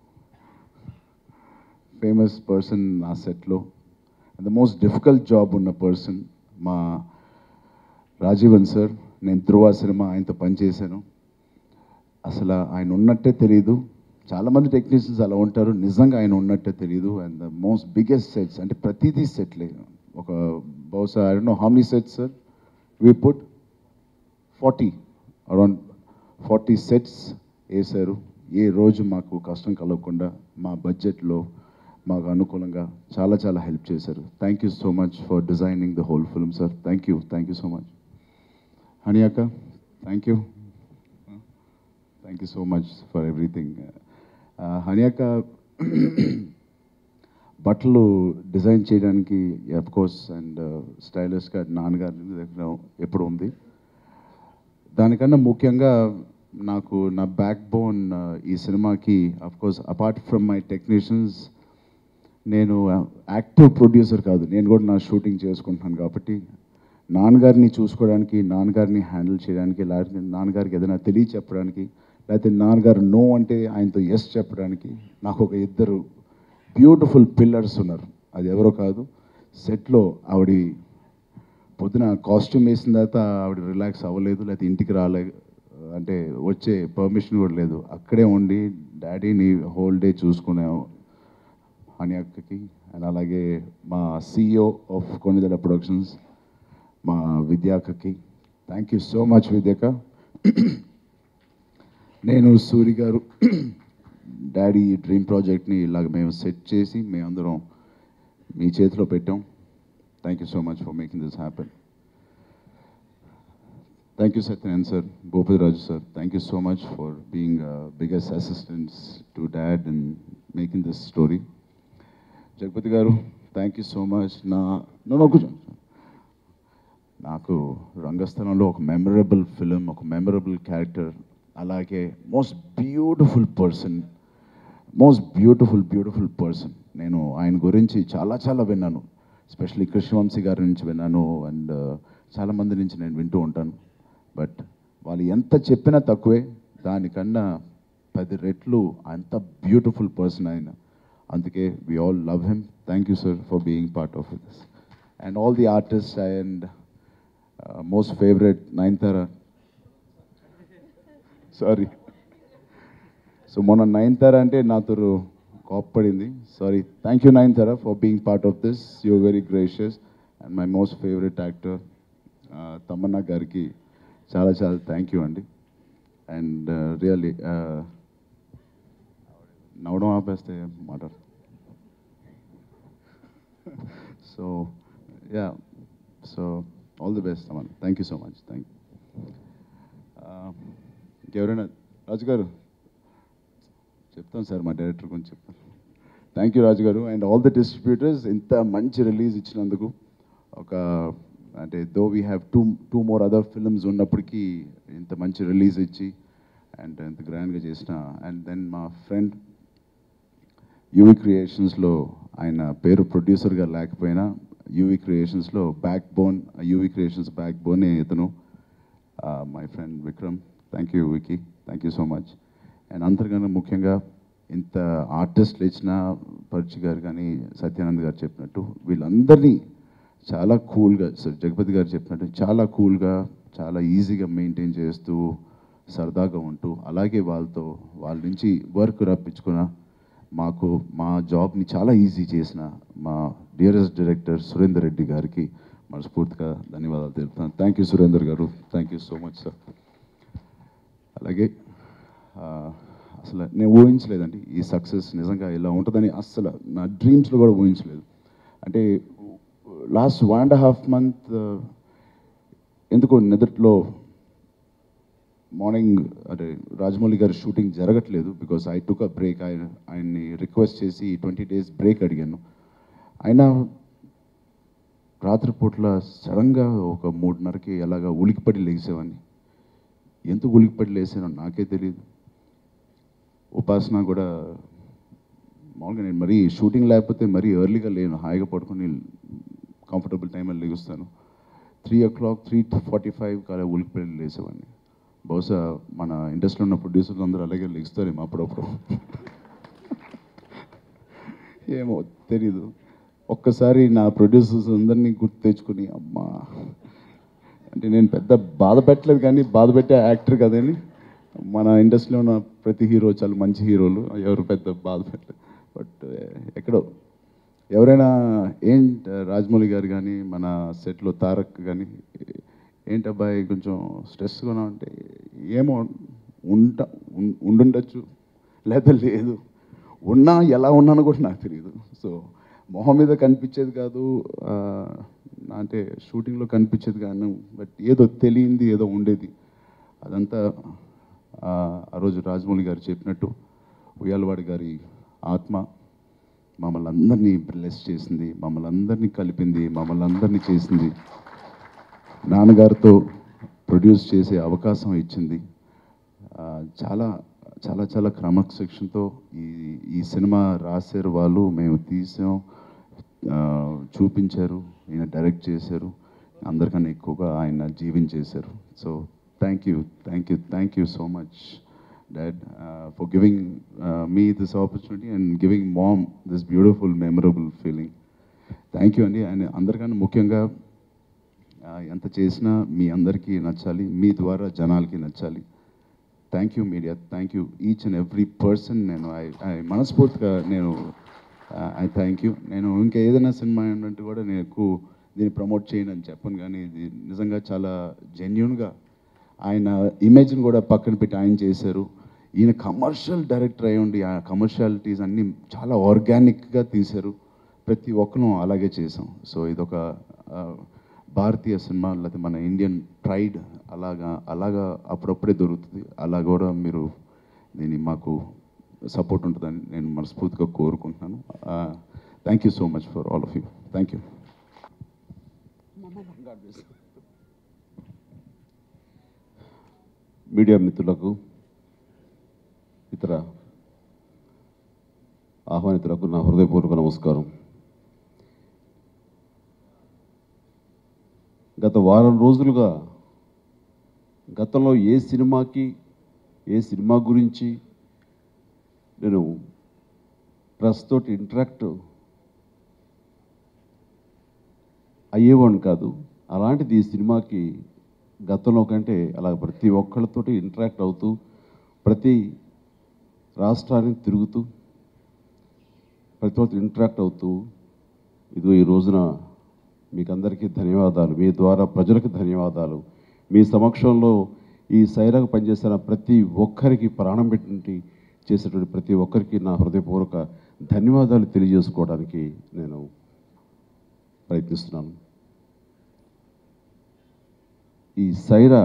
J: ఫేమస్ పర్సన్ నా సెట్లో ద మోస్ట్ డిఫికల్ట్ జాబ్ ఉన్న పర్సన్ మా రాజీవన్ సార్ నేను ధృవ సినిమా ఆయనతో పనిచేశాను అసలు ఆయన ఉన్నట్టే తెలియదు చాలామంది టెక్నీషియన్స్ అలా ఉంటారు నిజంగా ఆయన ఉన్నట్టే తెలియదు and the most biggest sets అంటే ప్రతిదీ సెట్లే ఒక బహుశా I don't know how many sets sir we put forty around forty sets వేశారు ఏ రోజు మాకు కష్టం కలగకుండా మా బడ్జెట్లో మాకు అనుకూలంగా చాలా చాలా హెల్ప్ చేశారు thank you so much for designing the whole film sir thank you thank you so much Honey అక్క thank you thank you so much for everything Honey అక్క బట్టలు డిజైన్ చేయడానికి అఫ్ కోర్స్ అండ్ స్టైలిష్గా నాన్నగారి దగ్గర ఎప్పుడు ఉంది దానికన్నా ముఖ్యంగా నాకు నా బ్యాక్ బోన్ ఈ సినిమాకి course apart from my technicians నేను యాక్టివ్ ప్రొడ్యూసర్ కాదు నేను కూడా నా షూటింగ్ చేసుకుంటున్నాను కాబట్టి నాన్నగారిని చూసుకోవడానికి నాన్నగారిని హ్యాండిల్ చేయడానికి లేకపోతే నాన్నగారికి ఏదైనా తెలియ చెప్పడానికి లేకపోతే నాన్నగారు నో అంటే ఆయనతో ఎస్ చెప్పడానికి నాకు ఒక ఇద్దరు బ్యూటిఫుల్ పిల్లర్స్ ఉన్నారు అది ఎవరో కాదు సెట్లో ఆవిడ పొద్దున కాస్ట్యూమ్ వేసిన తర్వాత ఆవిడ రిలాక్స్ అవ్వలేదు లేకపోతే ఇంటికి రాలే అంటే వచ్చే పర్మిషన్ కూడా లేదు అక్కడే ఉండి డాడీని హోల్ డే చూసుకునే అని అక్కకి అండ్ అలాగే మా సిఇఓ ఆఫ్ కొనిదల ప్రొడక్షన్స్ మా విద్యాకకి thank you so much Vidyaka నేను సూరి గారు డాడీ డ్రీమ్ ప్రాజెక్ట్ని ఇలాగ మేము సెట్ చేసి మేమందరం మీ చేతిలో పెట్టాం thank you so much for making this happen thank you Satyanarayana sir Bhupathiraju sir thank you so much for being biggest assistants to dad and making this story Jagapathi garu thank you so much నా నో కూర్చోండి నాకు రంగస్థలంలో ఒక మెమరబుల్ ఫిలిం ఒక memorable character అలాగే most beautiful person most beautiful beautiful person నేను ఆయన గురించి చాలా చాలా విన్నాను ఎస్పెషల్లీ కృష్ణవంశీ గారి నుంచి విన్నాను అండ్ చాలామంది నుంచి నేను వింటూ ఉంటాను బట్ వాళ్ళు ఎంత చెప్పినా తక్కువే దానికన్నా పది రెట్లు అంత బ్యూటిఫుల్ పర్సన్ ఆయన అందుకే we all love him thank you sir for being part of this and all the artist and most favourite Nayanthara sorry so మొన్న నైన్తారా అంటే నాతో కోప్పడింది sorry thank you Nayanthara for being part of this you very gracious and my most favourite actor Tamannaah గారికి చాలా చాలా thank you అండి and really నవ్వడం ఆపేస్తే మాట so yeah so all the best Aman thank you so much thank ఇంకెవరైనా రాజు గారు చెప్తాను సార్ మా డైరెక్టర్ గురించి చెప్తాను థ్యాంక్ యూ రాజు గారు అండ్ ఆల్ ది డిస్ట్రిబ్యూటర్స్ ఇంత మంచి రిలీజ్ ఇచ్చినందుకు ఒక అంటే though we have two two more other films ఉన్నప్పటికీ ఇంత మంచి రిలీజ్ ఇచ్చి అండ్ ఇంత గ్రాండ్గా చేసిన అండ్ దెన్ మా ఫ్రెండ్ యూవి క్రియేషన్స్లో ఆయన పేరు ప్రొడ్యూసర్గా లేకపోయినా యూవి క్రియేషన్స్లో బ్యాక్ బోన్ యూవి క్రియేషన్స్ బ్యాక్ బోనే ఇతను my friend Vikram thank you Vicky thank you so much and అంతకన్నా ముఖ్యంగా ఇంత ఆర్టిస్టులు ఇచ్చిన పరుచి గారు కానీ సత్యానంద్ గారు చెప్పినట్టు వీళ్ళందరినీ చాలా కూల్గా సార్ జగపతి గారు చెప్పినట్టు చాలా కూల్గా చాలా ఈజీగా మెయింటైన్ చేస్తూ సరదాగా ఉంటూ అలాగే వాళ్ళతో వాళ్ళ నుంచి వర్క్ రప్పించుకున్న మాకు మా జాబ్ని చాలా ఈజీ చేసిన మా డియరెస్ట్ డైరెక్టర్ సురేందర్ రెడ్డి గారికి మనస్ఫూర్తిగా ధన్యవాదాలు తెలుపుతాను thank you Surender garu thank you so much sir అలాగే ఆ, అసలు నేను ఊహించలేదండి ఈ సక్సెస్ నిజంగా ఇలా ఉంటుందని అస్సలు నా డ్రీమ్స్లో కూడా ఊహించలేదు అంటే last one and half month ఎందుకో నిద్రలో మార్నింగ్ అంటే రాజమౌళి గారి షూటింగ్ జరగట్లేదు because I took a break ఆయన ఆయన్ని రిక్వెస్ట్ చేసి ట్వంటీ డేస్ బ్రేక్ అడిగాను అయినా రాత్రిపూట్ల సడన్గా ఒక మూడున్నరకి అలాగా ఉలికిపడి లేచేవాడిని ఎందుకు ఉలికిపడి లేసానో నాకే తెలియదు ఉపాసన కూడా మామూలుగా నేను మరీ షూటింగ్ లేకపోతే మరీ ఎర్లీగా లేను హాయిగా పడుకొని కంఫర్టబుల్ టైంలో లెగుస్తాను three o'clock three forty five అలా ఉలికిపడి లేసేవాడిని బహుశా మన ఇండస్ట్రీలో ఉన్న ప్రొడ్యూసర్లు అందరూ అలాగే లెగుస్తారేమో అప్పుడప్పుడు ఏమో తెలీదు ఒక్కసారి నా ప్రొడ్యూసర్స్ అందరినీ గుర్తు తెచ్చుకుని అమ్మా అంటే నేను పెద్ద బాధ పెట్టలేదు కానీ బాధ పెట్టే యాక్టర్ కదని మన ఇండస్ట్రీలో ఉన్న ప్రతి హీరో చాలా మంచి హీరోలు ఎవరు పెద్ద బాధ పెట్టలేదు బట్ ఎక్కడో ఎవరైనా ఏంటి రాజమౌళి గారు కానీ మన సెట్లో తారక్ కానీ ఏంటి అబ్బాయి కొంచెం స్ట్రెస్గా ఉన్నావు అంటే ఏమో ఉంట ఉం- ఉండుండొచ్చు లేదా లేదు ఉన్నా ఎలా ఉన్నానో కూడా నాకు తెలియదు సో మొహం మీద కనిపించేది కాదు ఆ, అంటే షూటింగ్లో కనిపించేది కాను బట్ ఏదో తెలియంది ఏదో ఉండేది అదంతా ఆ, ఆ రోజు రాజమౌళి గారు చెప్పినట్టు ఉయ్యాలవాడి గారి ఆత్మ మమ్మల్ని అందరినీ బ్లెస్ చేసింది మమ్మల్ని అందరినీ కలిపింది మమ్మల్ని అందరినీ చేసింది నాన్నగారితో ప్రొడ్యూస్ చేసే అవకాశం ఇచ్చింది ఆ, చాలా చాలా చాలా క్రమశిక్షణతో ఈ ఈ సినిమా రాశారు వాళ్ళు మేము తీసాం ఆ, చూపించారు ఈయన డైరెక్ట్ చేశారు అందరికన్నా ఎక్కువగా ఆయన జీవించేశారు so thank you thank you thank you so much dad for giving me this opportunity and giving mom this beautiful memorable feeling thank you అండి అండ్ అందరికన్నా ముఖ్యంగా ఆ, ఎంత చేసినా మీ అందరికీ నచ్చాలి మీ ద్వారా జనాలకి నచ్చాలి thank you media thank you each and every person నేను ఐ ఐ మనస్ఫూర్తిగా నేను ఐ థ్యాంక్ యూ నేను ఇంకా ఏదైనా సినిమా ఏంటంటే కూడా నేను ఎక్కువ దీన్ని ప్రమోట్ చేయను అని చెప్పను కానీ ఇది నిజంగా చాలా జెన్యున్గా ఆయన ఇమేజ్ని కూడా పక్కన పెట్టి ఆయన చేశారు ఈయన కమర్షియల్ డైరెక్టర్ అయి ఉండి ఆ కమర్షియాలిటీస్ అన్నీ చాలా ఆర్గానిక్గా తీశారు ప్రతి ఒక్కరు అలాగే చేసాం సో ఇదొక ఆ, భారతీయ సినిమా లేకపోతే మన ఇండియన్ ప్రైడ్ అలాగా అలాగా అప్పుడప్పుడే దొరుకుతుంది అలా కూడా మీరు దీన్ని మాకు సపోర్ట్ ఉంటుందని నేను మనస్ఫూర్తిగా కోరుకుంటున్నాను thank you so much for all of you thank you
K: media మిత్రులకు ఇతర ఆహ్వానితులకు నా హృదయపూర్వక నమస్కారం గత వారం రోజులుగా గతంలో ఏ సినిమాకి ఏ సినిమా గురించి నేను ప్రెస్ తోటి ఇంటరాక్ట్ అయ్యేవాడిని కాదు అలాంటిది ఈ సినిమాకి గతంలో కంటే అలా ప్రతి ఒక్కళ్ళతోటి ఇంటరాక్ట్ అవుతూ ప్రతి రాష్ట్రానికి తిరుగుతూ ప్రతి ఒక్కరితో ఇంటరాక్ట్ అవుతూ ఇదిగో ఈ రోజున మీకు అందరికీ ధన్యవాదాలు మీ ద్వారా ప్రజలకు ధన్యవాదాలు మీ సమక్షంలో ఈ సైరాకు పనిచేసిన ప్రతి ఒక్కరికి ప్రాణం పెట్టి చేసేటువంటి ప్రతి ఒక్కరికి నా హృదయపూర్వక ధన్యవాదాలు తెలియజేసుకోవడానికి నేను ప్రయత్నిస్తున్నాను ఈ సైరా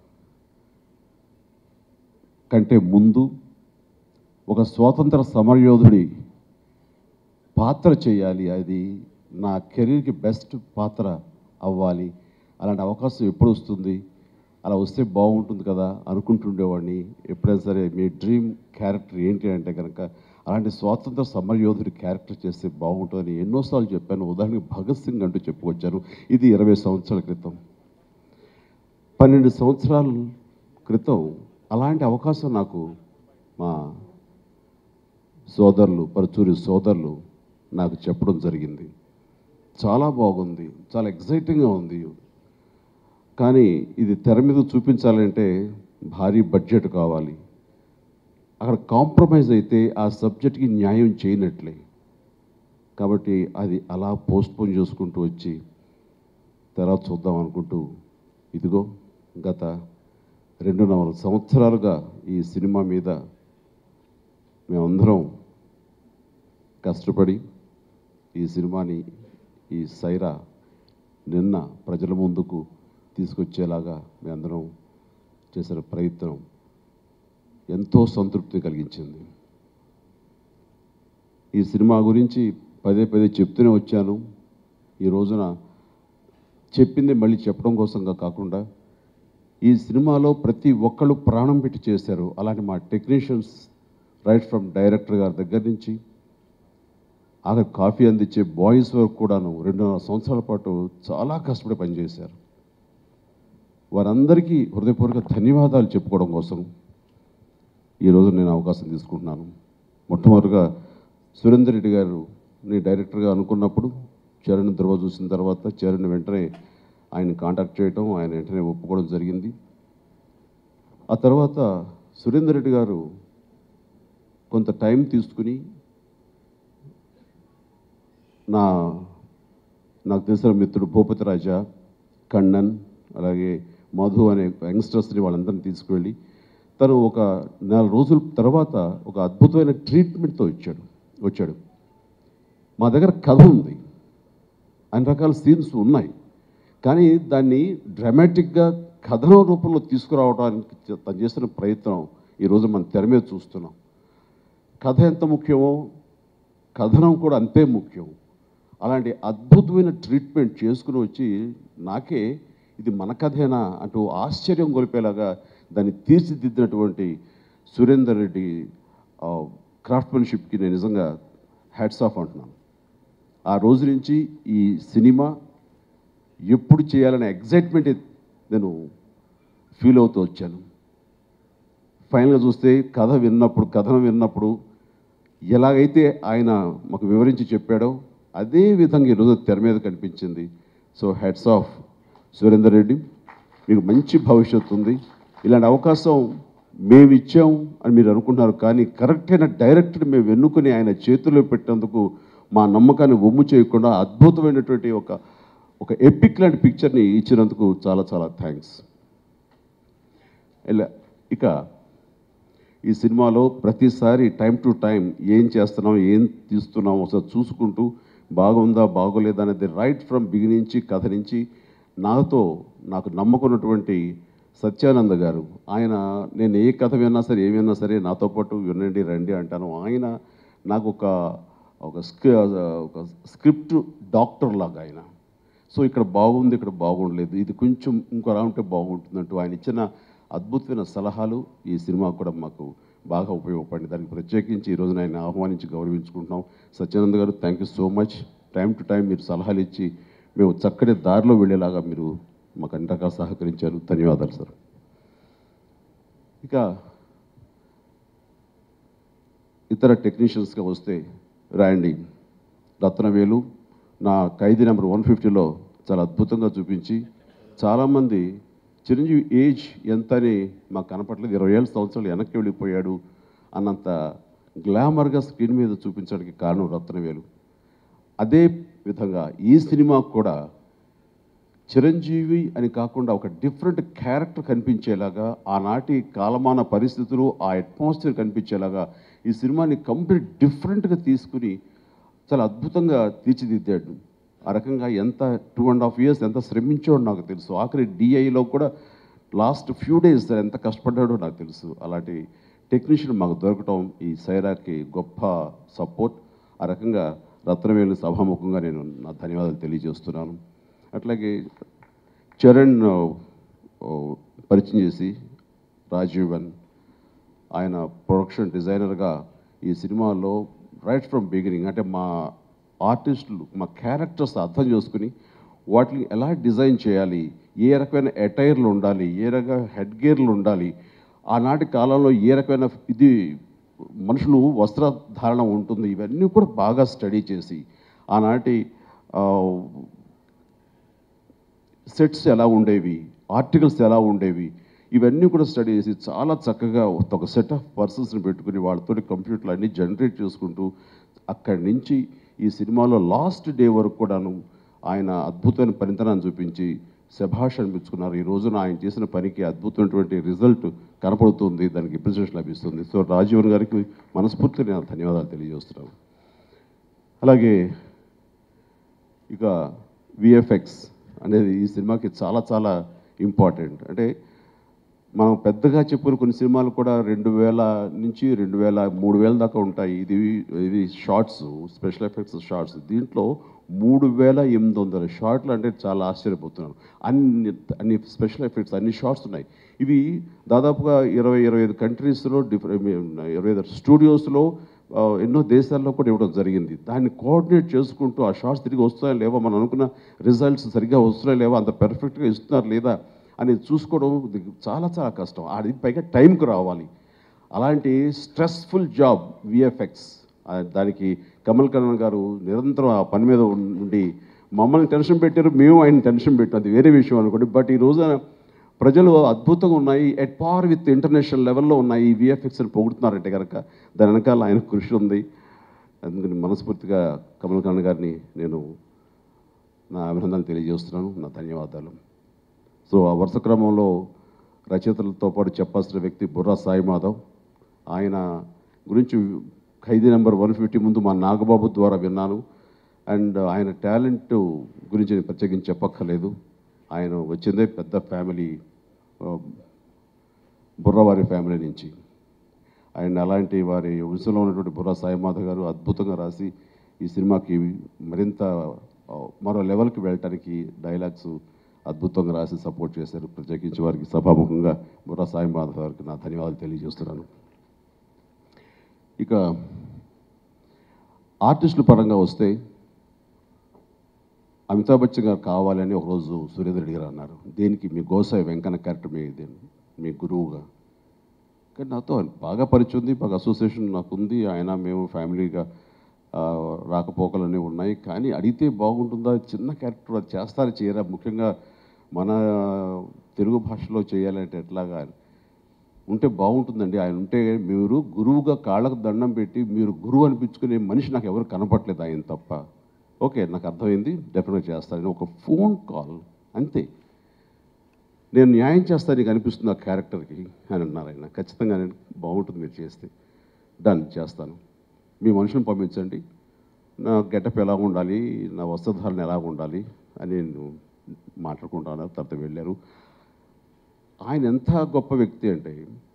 K: కంటే ముందు ఒక స్వాతంత్ర సమరయోధుడి పాత్ర చేయాలి అది నా కెరీర్కి బెస్ట్ పాత్ర అవ్వాలి అలాంటి అవకాశం ఎప్పుడు వస్తుంది అలా వస్తే బాగుంటుంది కదా అనుకుంటుండేవాడిని ఎప్పుడైనా సరే మీ డ్రీమ్ క్యారెక్టర్ ఏంటి అంటే కనుక అలాంటి స్వాతంత్ర సమరయోధుడి క్యారెక్టర్ చేస్తే బాగుంటుందని ఎన్నోసార్లు చెప్పాను ఉదాహరణకి భగత్ సింగ్ అంటూ చెప్పుకొచ్చాను ఇది ఇరవై సంవత్సరాల క్రితం పన్నెండు సంవత్సరాల క్రితం అలాంటి అవకాశం నాకు మా సోదరులు పరచూరి సోదరులు నాకు చెప్పడం జరిగింది చాలా బాగుంది చాలా ఎగ్జైటింగ్గా ఉంది కానీ ఇది తెర మీద చూపించాలంటే భారీ బడ్జెట్ కావాలి అక్కడ కాంప్రమైజ్ అయితే ఆ సబ్జెక్ట్కి న్యాయం చేయనట్లే కాబట్టి అది అలా పోస్ట్పోన్ చేసుకుంటూ వచ్చి తర్వాత చూద్దాం అనుకుంటూ ఇదిగో గత రెండున్నర సంవత్సరాలుగా ఈ సినిమా మీద మేమందరం కష్టపడి ఈ సినిమాని ఈ సైరా నిన్న ప్రజల ముందుకు తీసుకొచ్చేలాగా మేమందరం చేసిన ప్రయత్నం ఎంతో సంతృప్తి కలిగించింది ఈ సినిమా గురించి పదే పదే చెప్తూనే వచ్చాను ఈ రోజున చెప్పింది మళ్ళీ చెప్పడం కోసంగా కాకుండా ఈ సినిమాలో ప్రతి ఒక్కళ్ళు ప్రాణం పెట్టి చేశారు అలాంటి మా టెక్నీషియన్స్ రైట్ ఫ్రమ్ డైరెక్టర్ గారి దగ్గర నుంచి ఆఖరి కాఫీ అందించే బాయ్స్ వరకు కూడాను రెండున్నర సంవత్సరాల పాటు చాలా కష్టపడి పనిచేశారు వారందరికీ హృదయపూర్వక ధన్యవాదాలు చెప్పుకోవడం కోసం ఈరోజు నేను అవకాశం తీసుకుంటున్నాను మొట్టమొదటిగా సురేందర్ రెడ్డి గారు నేను డైరెక్టర్గా అనుకున్నప్పుడు చరణ్ ధృవ చూసిన తర్వాత చరణ్ వెంటనే ఆయన కాంటాక్ట్ చేయటం ఆయన వెంటనే ఒప్పుకోవడం జరిగింది ఆ తర్వాత సురేందర్ రెడ్డి గారు కొంత టైం తీసుకుని నా నాకు తెలిసిన మిత్రుడు భూపతి రాజా కണ്ണన్ అలాగే మధు అనే యంగ్స్టర్స్ని వాళ్ళందరినీ తీసుకువెళ్ళి తను ఒక నెల రోజుల తర్వాత ఒక అద్భుతమైన ట్రీట్మెంట్తో వచ్చాడు వచ్చాడు మా దగ్గర కథ ఉంది అన్ని రకాల సీన్స్ ఉన్నాయి కానీ దాన్ని డ్రామాటిక్గా కథనం రూపంలో తీసుకురావడానికి చే- తను చేసిన ప్రయత్నం ఈరోజు మనం తెర మీద చూస్తున్నాం కథ ఎంత ముఖ్యమో కథనం కూడా అంతే ముఖ్యం అలాంటి అద్భుతమైన ట్రీట్మెంట్ చేసుకుని వచ్చి నాకే ఇది మన కథేనా అంటూ ఆశ్చర్యం గొలిపేలాగా దాన్ని తీర్చిదిద్దినటువంటి సురేందర్ రెడ్డి క్రాఫ్ట్మెన్షిప్కి నేను నిజంగా హ్యాట్స్ ఆఫ్ అంటున్నాను ఆ రోజు నుంచి ఈ సినిమా ఎప్పుడు చేయాలనే ఎగ్జైట్మెంట్ నేను ఫీల్ అవుతూ వచ్చాను ఫైనల్గా చూస్తే కథ విన్నప్పుడు కథనం విన్నప్పుడు ఎలాగైతే ఆయన మాకు వివరించి చెప్పాడో అదే విధంగా ఈరోజు తెర మీద కనిపించింది so heads off Surender Reddy మీకు మంచి భవిష్యత్తు ఉంది ఇలాంటి అవకాశం మేము ఇచ్చాం అని మీరు అనుకుంటున్నారు కానీ కరెక్ట్ అయిన డైరెక్టర్ మేము ఎన్నుకొని ఆయన చేతుల్లో పెట్టేందుకు మా నమ్మకాన్ని ఒమ్ము చేయకుండా అద్భుతమైనటువంటి ఒక ఒక ఎపిక్ లాంటి పిక్చర్ని ఇచ్చినందుకు చాలా చాలా థ్యాంక్స్ ఇలా ఇక ఈ సినిమాలో ప్రతిసారి టైం టు టైం ఏం చేస్తున్నాం ఏం తీస్తున్నాం ఒకసారి చూసుకుంటూ బాగుందా బాగోలేదా అనేది రైట్ ఫ్రమ్ బిగినింగ్ నుంచి కథ నుంచి నాతో నాకు నమ్మకున్నటువంటి సత్యానంద గారు ఆయన నేను ఏ కథ విన్నా సరే ఏమైనా సరే నాతో పాటు వినండి రండి అంటాను ఆయన నాకు ఒక ఒక స్క్రి ఒక స్క్రిప్ట్ డాక్టర్ లాగా ఆయన సో ఇక్కడ బాగుంది ఇక్కడ బాగుండలేదు ఇది కొంచెం ఇంకోలా ఉంటే బాగుంటుందంటూ ఆయన ఇచ్చిన అద్భుతమైన సలహాలు ఈ సినిమా కూడా మాకు బాగా ఉపయోగపడింది దానికి ప్రత్యేకించి ఈరోజు ఆయన ఆహ్వానించి గౌరవించుకుంటున్నాం Satyanand garu thank you so much time to time మీరు సలహాలు ఇచ్చి మేము చక్కటి దారిలో వెళ్ళేలాగా మీరు మాకు అన్ని రకాల సహకరించారు ధన్యవాదాలు సార్ ఇక ఇతర టెక్నీషియన్స్గా వస్తే రాయండి రత్నవేలు నా ఖైదీ నెంబర్ వన్ ఫిఫ్టీలో చాలా అద్భుతంగా చూపించి చాలామంది చిరంజీవి ఏజ్ ఎంత అని మాకు కనపట్లేదు ఇరవై ఏళ్ళ సంవత్సరాలు వెనక్కి వెళ్ళిపోయాడు అన్నంత గ్లామర్గా స్క్రీన్ మీద చూపించడానికి కారణం రత్నవేలు అదే విధంగా ఈ సినిమా కూడా చిరంజీవి అని కాకుండా ఒక డిఫరెంట్ క్యారెక్టర్ కనిపించేలాగా ఆనాటి కాలమాన పరిస్థితులు ఆ అట్మాస్ఫియర్ కనిపించేలాగా ఈ సినిమాని కంప్లీట్ డిఫరెంట్గా తీసుకుని చాలా అద్భుతంగా తీర్చిదిద్దాడు ఆ రకంగా ఎంత టూ అండ్ హాఫ్ ఇయర్స్ ఎంత శ్రమించాడో నాకు తెలుసు ఆఖరి డిఐలో కూడా లాస్ట్ ఫ్యూ డేస్ ఎంత కష్టపడ్డాడో నాకు తెలుసు అలాంటి టెక్నీషియన్ మాకు దొరకటం ఈ సైరాకి గొప్ప సపోర్ట్ ఆ రకంగా రత్నవేలు సభాముఖంగా నేను నా ధన్యవాదాలు తెలియజేస్తున్నాను అట్లాగే చరణ్ ఆ, ఓ, పరిచయం చేసి రాజీవన్ ఆయన ప్రొడక్షన్ డిజైనర్గా ఈ సినిమాలో రైట్ ఫ్రమ్ బిగినింగ్ అంటే మా ఆర్టిస్టులు మా క్యారెక్టర్స్ అర్థం చేసుకుని వాటిని ఎలా డిజైన్ చేయాలి ఏ రకమైన అటైర్లు ఉండాలి ఏ రకమైన హెడ్ గేర్లు ఉండాలి ఆనాటి కాలంలో ఏ రకమైన ఇది మనుషులు వస్త్రధారణ ఉంటుంది ఇవన్నీ కూడా బాగా స్టడీ చేసి ఆనాటి ఆ, సెట్స్ ఎలా ఉండేవి ఆర్టికల్స్ ఎలా ఉండేవి ఇవన్నీ కూడా స్టడీ చేసి చాలా చక్కగా ఒక సెట్ ఆఫ్ పర్సన్స్ని పెట్టుకుని వాళ్ళతోటి కంప్యూటర్లు అన్నీ జనరేట్ చేసుకుంటూ అక్కడి నుంచి ఈ సినిమాలో లాస్ట్ డే వరకు కూడాను ఆయన అద్భుతమైన పనితనాన్ని చూపించి శభాష్ అనిపించుకున్నారు ఈ రోజున ఆయన చేసిన పనికి అద్భుతమైనటువంటి రిజల్ట్ కనపడుతుంది దానికి అప్రిసియేషన్ లభిస్తుంది సో రాజీవన్ గారికి మనస్ఫూర్తిగా నేను ధన్యవాదాలు తెలియజేస్తున్నాను అలాగే ఇక విఎఫ్ఎక్స్ అనేది ఈ సినిమాకి చాలా చాలా ఇంపార్టెంట్ అంటే మనం పెద్దగా చెప్పుకున్న కొన్ని సినిమాలు కూడా రెండు వేల నుంచి రెండు వేల మూడు వేల దాకా ఉంటాయి ఇది ఇది షార్ట్స్ స్పెషల్ ఎఫెక్ట్స్ షార్ట్స్ దీంట్లో మూడు వేల ఎనిమిది వందల షార్ట్లు అంటే చాలా ఆశ్చర్యపోతున్నాను అన్ని అన్ని స్పెషల్ ఎఫెక్ట్స్ అన్ని షార్ట్స్ ఉన్నాయి ఇవి దాదాపుగా ఇరవై ఇరవై ఐదు కంట్రీస్లో డిఫరెంట్ ఇరవై ఐదు స్టూడియోస్లో ఆ, ఎన్నో దేశాల్లో కూడా ఇవ్వడం జరిగింది దాన్ని కోఆర్డినేట్ చేసుకుంటూ ఆ షార్ట్స్ తిరిగి వస్తాయా లేవా మనం అనుకున్న రిజల్ట్స్ సరిగ్గా వస్తున్నాయా లేవా అంత పెర్ఫెక్ట్గా ఇస్తున్నారు లేదా అనేది చూసుకోవడం ఇది చాలా చాలా కష్టం అది పైగా టైంకి రావాలి అలాంటి స్ట్రెస్ఫుల్ జాబ్ విఎఫ్ఎక్స్ దానికి కమల్ కరణ్ గారు నిరంతరం ఆ పని మీద ఉం- ఉండి మమ్మల్ని టెన్షన్ పెట్టారు మేము ఆయన టెన్షన్ పెట్టాం అది వేరే విషయం అనుకోండి బట్ ఈ రోజున ప్రజలు అద్భుతంగా ఉన్నాయి ఎట్ పార్ విత్ ఇంటర్నేషనల్ లెవెల్లో ఉన్నాయి ఈ విఎఫ్ఎక్స్ అని పొగుడుతున్నారంటే కనుక దాని వెనకాల ఆయన కృషి ఉంది అందుకని మనస్ఫూర్తిగా కమల్ ఖాన్ గారిని నేను నా అభినందనలు తెలియజేస్తున్నాను నా ధన్యవాదాలు సో ఆ వరుస క్రమంలో రచయితలతో పాటు చెప్పాల్సిన వ్యక్తి బుర్రా సాయి మాధవ్ ఆయన గురించి ఖైదీ నెంబర్ వన్ ఫిఫ్టీ ముందు మా నాగబాబు ద్వారా విన్నాను అండ్ ఆయన టాలెంట్ గురించి నేను ప్రత్యేకించి చెప్పక్కర్లేదు ఆయన వచ్చిందే పెద్ద ఫ్యామిలీ ఆ, బుర్రవారి ఫ్యామిలీ నుంచి అండ్ అలాంటి వారి వంశంలో ఉన్నటువంటి బుర్రా సాయిమాధవ్ గారు అద్భుతంగా రాసి ఈ సినిమాకి మరింత ఆ, మరో లెవెల్కి వెళ్ళటానికి డైలాగ్స్ అద్భుతంగా రాసి సపోర్ట్ చేశారు ప్రత్యేకించి వారికి సభాముఖంగా బుర్రా సాయిమాధవ్ గారికి నా ధన్యవాదాలు తెలియజేస్తున్నాను ఇక ఆర్టిస్టుల పరంగా వస్తే అమితాబ్ బచ్చన్ గారు కావాలని ఒకరోజు సురేంద్ర రెడ్డి గారు అన్నారు దేనికి మీ గోసాయి వెంకన్న క్యారెక్టర్ మీ ఇది మీ గురువుగా కానీ నాతో బాగా పరిచయం ఉంది బాగా అసోసియేషన్ నాకు ఉంది ఆయన మేము ఫ్యామిలీగా ఆ, రాకపోకలన్నీ ఉన్నాయి కానీ అడిగితే బాగుంటుందా చిన్న క్యారెక్టర్ అది చేస్తారా చేయరా ముఖ్యంగా మన తెలుగు భాషలో చేయాలంటే ఎట్లాగా ఉంటే బాగుంటుందండి ఆయన ఉంటే మీరు గురువుగా కాళ్ళకు దండం పెట్టి మీరు గురువు అనిపించుకునే మనిషి నాకు ఎవరు కనపట్లేదు ఆయన తప్ప ఓకే నాకు అర్థమైంది డెఫినెట్గా చేస్తానని ఒక ఫోన్ కాల్ అంతే నేను న్యాయం చేస్తాను నీకు అనిపిస్తుంది ఆ క్యారెక్టర్కి అని అన్నారు ఆయన ఖచ్చితంగా నేను బాగుంటుంది మీరు చేస్తే డన్ చేస్తాను మీ మనుషులను పంపించండి నా గెటప్ ఎలా ఉండాలి నా వస్త్రధారణ ఎలా ఉండాలి అని నేను మాట్లాడుకుంటాను తర్వాత వెళ్ళారు ఆయన ఎంత గొప్ప వ్యక్తి అంటే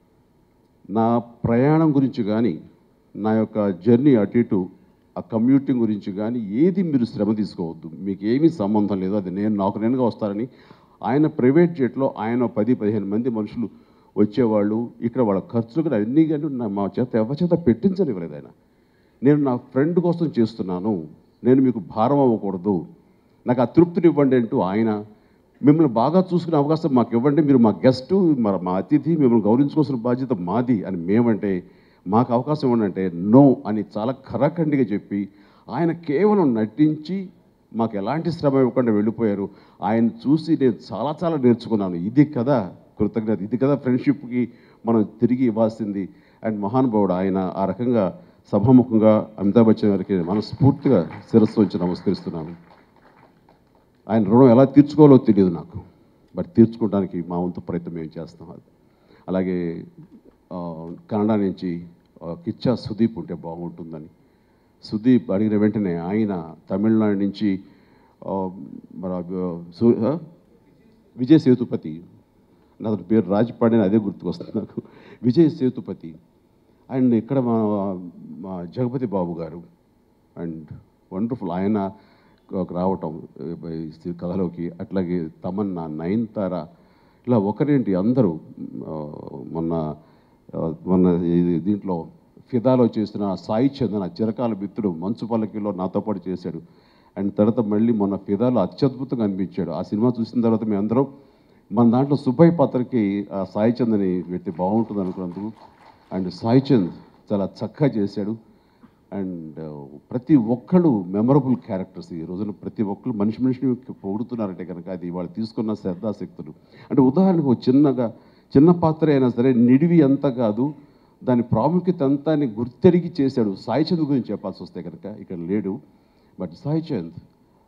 K: నా ప్రయాణం గురించి కానీ నా యొక్క జర్నీ అటు ఇటు ఆ కమ్యూటింగ్ గురించి కానీ ఏది మీరు శ్రమ తీసుకోవద్దు మీకు ఏమీ సంబంధం లేదు అది నేను నాకు నేనుగా వస్తారని ఆయన ప్రైవేట్ జెట్లో ఆయన పది పదిహేను మంది మనుషులు వచ్చేవాళ్ళు ఇక్కడ వాళ్ళ ఖర్చులు కూడా అన్నీ కానీ నా- మా చేత ఎవరి చేత పెట్టించనివ్వలేదు ఆయన నేను నా ఫ్రెండ్ కోసం చేస్తున్నాను నేను మీకు భారం అవ్వకూడదు నాకు ఆ తృప్తిని ఇవ్వండి అంటూ ఆయన మిమ్మల్ని బాగా చూసుకునే అవకాశం మాకు ఇవ్వండి మీరు మా గెస్ట్ మరి మా అతిథి మిమ్మల్ని గౌరవించుకోవాల్సిన బాధ్యత మాది అని మేమంటే మాకు అవకాశం ఇవ్వండి అంటే నో అని చాలా ఖరాఖండిగా చెప్పి ఆయన కేవలం నటించి మాకు ఎలాంటి శ్రమ ఇవ్వకుండా వెళ్ళిపోయారు ఆయన చూసి నేను చాలా చాలా నేర్చుకున్నాను ఇది కదా కృతజ్ఞత ఇది కదా ఫ్రెండ్షిప్కి మనం తిరిగి ఇవ్వాల్సింది అండ్ మహానుభావుడు ఆయన ఆ రకంగా సభాముఖంగా అమితాబ్ బచ్చన్ గారికి మనస్ఫూర్తిగా శిరస్సు వచ్చి నమస్కరిస్తున్నాను ఆయన రుణం ఎలా తీర్చుకోవాలో తెలియదు నాకు బట్ తీర్చుకోవడానికి మా వంతు ప్రయత్నం మేము చేస్తాం అది అలాగే ఆ, కన్నడ నుంచి ఆ, కిచ్చా సుదీప్ ఉంటే బాగుంటుందని సుదీప్ అడిగిన వెంటనే ఆయన తమిళనాడు నుంచి ఆ, మన ఆ, సు- ఆ? విజయ్ సేతుపతి నా అతని పేరు రాజపాడి అని అదే గుర్తుకొస్తుంది నాకు విజయ్ సేతుపతి అండ్ ఇక్కడ మా మా జగపతి బాబు గారు అండ్ వండర్ఫుల్ ఆయన ఒక రావటం ఈ కథలోకి అట్లాగే తమన్నా నయనతార ఇలా ఒకరేంటి అందరూ ఆ, మొన్న ఆ, మొన్న ఇది- దీంట్లో ఫిదాలో చేసిన సాయి చందన చిరకాల మిత్రుడు మంచు పల్లకిలో నాతో పాటు చేశాడు అండ్ తర్వాత మళ్ళీ మొన్న ఫిదాలో అత్యద్భుతంగా అనిపించాడు ఆ సినిమా చూసిన తర్వాత మేమందరం మన దాంట్లో సుబ్బయ్య పాత్రకి ఆ సాయి చందని పెడితే బాగుంటుంది అనుకున్నందుకు అండ్ సాయి చంద్ చాలా చక్కగా చేశాడు అండ్ ప్రతి ఒక్కళ్ళు మెమరబుల్ క్యారెక్టర్స్ ఈ రోజున ప్రతి ఒక్కళ్ళు మనిషి మనిషిని పొగుడుతున్నారంటే కనుక అది వాళ్ళు తీసుకున్న శ్రద్ధాశక్తులు అంటే ఉదాహరణకు ఒక చిన్నగా చిన్న పాత్ర అయినా సరే నిడివి అంత కాదు దాని ప్రాముఖ్యత అంతా అని గుర్తెరిగి చేశాడు సాయి చంద్ గురించి చెప్పాల్సి వస్తే కనుక ఇక్కడ లేడు బట్ సాయి చంద్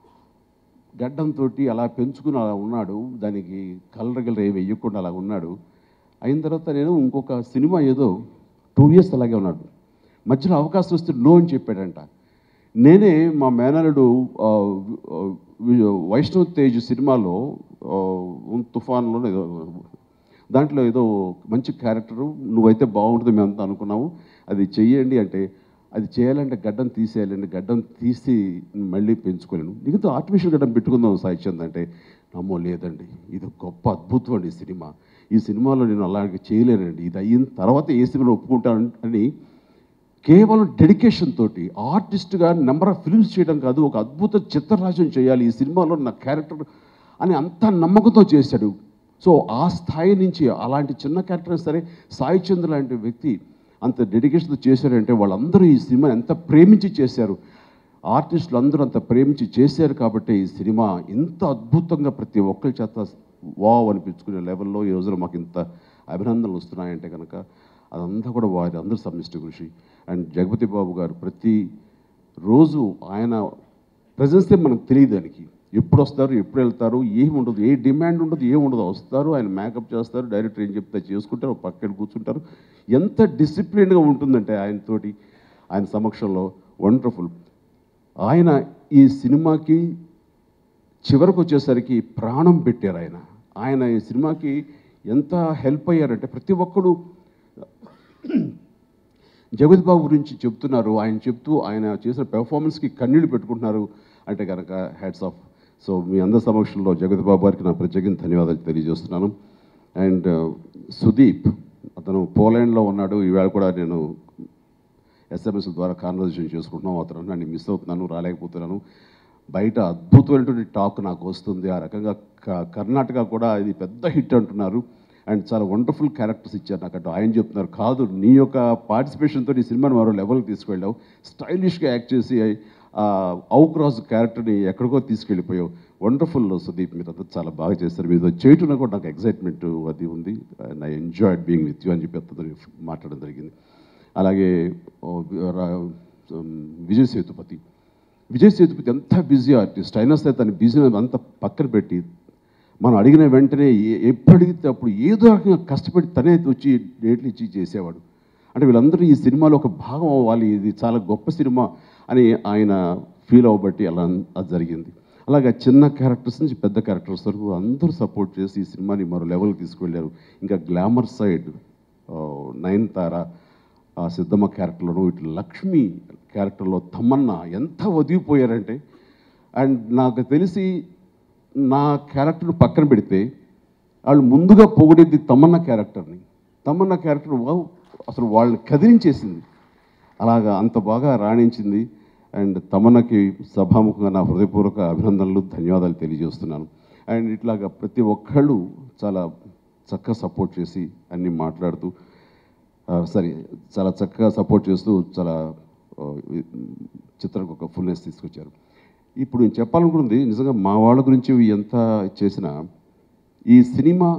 K: గడ్డంతో అలా పెంచుకుని అలా ఉన్నాడు దానికి కలరగలు ఏమి వేయకుండా అలా ఉన్నాడు అయిన తర్వాత నేను ఇంకొక సినిమా ఏదో టూ ఇయర్స్ అలాగే ఉన్నాడు మధ్యలో అవకాశం వస్తే నో అని చెప్పాడంట నేనే మా మేనలుడు ఆ, ఆ, వి- వైష్ణవ్ తేజ్ సినిమాలో ఆ, ఉన్ తుఫాన్లో ఏదో దాంట్లో ఏదో మంచి క్యారెక్టరు నువ్వైతే బాగుంటుంది మేము అంతా అనుకున్నాము అది చెయ్యండి అంటే అది చేయాలంటే గడ్డం తీసేయాలండి గడ్డం తీసి మళ్ళీ పెంచుకోలేను మిగతా ఆర్టిఫిషియల్ గడ్డం పెట్టుకుందాం సాయి చంద్ అంటే నమ్మో లేదండి ఇది గొప్ప అద్భుతం అండి ఈ సినిమా ఈ సినిమాలో నేను అలాగే చేయలేనండి ఇది అయిన తర్వాత ఏ సినిమాలో ఒప్పుకుంటాను అని కేవలం డెడికేషన్ తోటి ఆర్టిస్ట్గా నెంబర్ ఆఫ్ ఫిల్మ్స్ చేయడం కాదు ఒక అద్భుత చిత్రరాజ్యం చేయాలి ఈ సినిమాలో నా క్యారెక్టర్ అని అంత నమ్మకంతో చేశాడు సో ఆ స్థాయి నుంచి అలాంటి చిన్న క్యారెక్టర్ సరే సాయి చంద్ర లాంటి వ్యక్తి అంత డెడికేషన్తో చేశారంటే వాళ్ళందరూ ఈ సినిమా ఎంత ప్రేమించి చేశారు ఆర్టిస్టులు అందరూ అంత ప్రేమించి చేశారు కాబట్టి ఈ సినిమా ఇంత అద్భుతంగా ప్రతి ఒక్కరి చేత వావ్ అనిపించుకునే లెవెల్లో ఈ రోజున మాకు ఇంత అభినందనలు వస్తున్నాయంటే కనుక అదంతా కూడా వారి అందరి సమిష్టి కృషి అండ్ జగపతి బాబు గారు ప్రతి రోజు ఆయన ప్రజెన్సే మనకు తెలియదు దానికి ఎప్పుడు వస్తారు ఎప్పుడు వెళ్తారు ఏమి ఉండదు ఏ డిమాండ్ ఉండదు ఏమి ఉండదు వస్తారు ఆయన మేకప్ చేస్తారు డైరెక్టర్ ఏం చెప్తే చేసుకుంటారు ఒక పక్కన కూర్చుంటారు ఎంత డిసిప్లిన్గా ఉంటుందంటే ఆయనతోటి ఆయన సమక్షంలో వండర్ఫుల్ ఆయన ఈ సినిమాకి చివరకు వచ్చేసరికి ప్రాణం పెట్టారు ఆయన ఆయన ఈ సినిమాకి ఎంత హెల్ప్ అయ్యారంటే ప్రతి ఒక్కడు జగత్ బాబు గురించి చెప్తున్నారు ఆయన చెప్తూ ఆయన చేసిన పెర్ఫార్మెన్స్కి కన్నీళ్లు పెట్టుకుంటున్నారు అంటే కనుక హ్యాట్స్ ఆఫ్ సో మీ అందరి సమక్షంలో జగత్ బాబు గారికి నా ప్రత్యేకంగా ధన్యవాదాలు తెలియజేస్తున్నాను అండ్ సుదీప్ అతను పోలాండ్లో ఉన్నాడు ఈవేళ కూడా నేను ఎస్ఎంఎస్ ద్వారా కాన్వర్జేషన్ చేసుకుంటున్నాం అతను నన్ను మిస్ అవుతున్నాను రాలేకపోతున్నాను బయట అద్భుతమైనటువంటి టాక్ నాకు వస్తుంది ఆ రకంగా క- కర్ణాటక కూడా ఇది పెద్ద హిట్ అంటున్నారు అండ్ చాలా వండర్ఫుల్ క్యారెక్టర్స్ ఇచ్చారు నాకు అటు ఆయన చెప్తున్నారు కాదు నీ యొక్క పార్టిసిపేషన్తో ఈ సినిమాని మరో లెవెల్కి తీసుకెళ్ళావు స్టైలిష్గా యాక్ట్ చేసి ఆ అవుక్రాస్ క్యారెక్టర్ని ఎక్కడికో తీసుకెళ్ళిపోయావు వండర్ఫుల్ సుదీప్ మీరు అంతా చాలా బాగా చేస్తారు మీతో చేయటం కూడా నాకు ఎక్సైట్మెంట్ అది ఉంది and I enjoyed being with you అని చెప్పి అతను మాట్లాడడం జరిగింది అలాగే ఓ, రా- ఉమ్, విజయ్ సేతుపతి విజయ్ సేతుపతి ఎంత బిజీ ఆర్టిస్ట్ అయినా సరే తన బిజీ అంత పక్కన పెట్టి మనం అడిగిన వెంటనే ఏ- ఎప్పుడు అడిగితే అప్పుడు ఏదో రకంగా కష్టపడి తనే వచ్చి డేట్లు ఇచ్చి చేసేవాడు అంటే వీళ్ళందరూ ఈ సినిమాలో ఒక భాగం అవ్వాలి ఇది చాలా గొప్ప సినిమా అని ఆయన ఫీల్ అవ్వబట్టి అలా అది జరిగింది అలాగే చిన్న క్యారెక్టర్స్ నుంచి పెద్ద క్యారెక్టర్స్ వరకు అందరూ సపోర్ట్ చేసి ఈ సినిమాని మరో లెవెల్కి తీసుకువెళ్ళారు ఇంకా గ్లామర్ సైడ్ నయనతార ఆ సిద్ధమ్మ క్యారెక్టర్లోను ఇటు లక్ష్మి క్యారెక్టర్లో తమన్నా ఎంత ఒదిగిపోయారంటే అండ్ నాకు తెలిసి నా క్యారెక్టర్ పక్కన పెడితే వాళ్ళు ముందుగా పొగిడేది తమన్నా క్యారెక్టర్ని తమన్నా క్యారెక్టర్ వావ్ అసలు వాళ్ళని కదిలించేసింది అలాగా అంత బాగా రాణించింది అండ్ తమన్నకి సభాముఖంగా నా హృదయపూర్వక అభినందనలు ధన్యవాదాలు తెలియజేస్తున్నాను అండ్ ఇట్లాగా ప్రతి ఒక్కళ్ళు చాలా చక్కగా సపోర్ట్ చేసి అన్నీ మాట్లాడుతూ సరే చాలా చక్కగా సపోర్ట్ చేస్తూ చాలా ఆ, చిత్రానికి ఒక ఫుల్నెస్ తీసుకొచ్చారు ఇప్పుడు నేను చెప్పాలనుకుంది నిజంగా మా వాళ్ళ గురించి ఎంత చేసినా ఈ సినిమా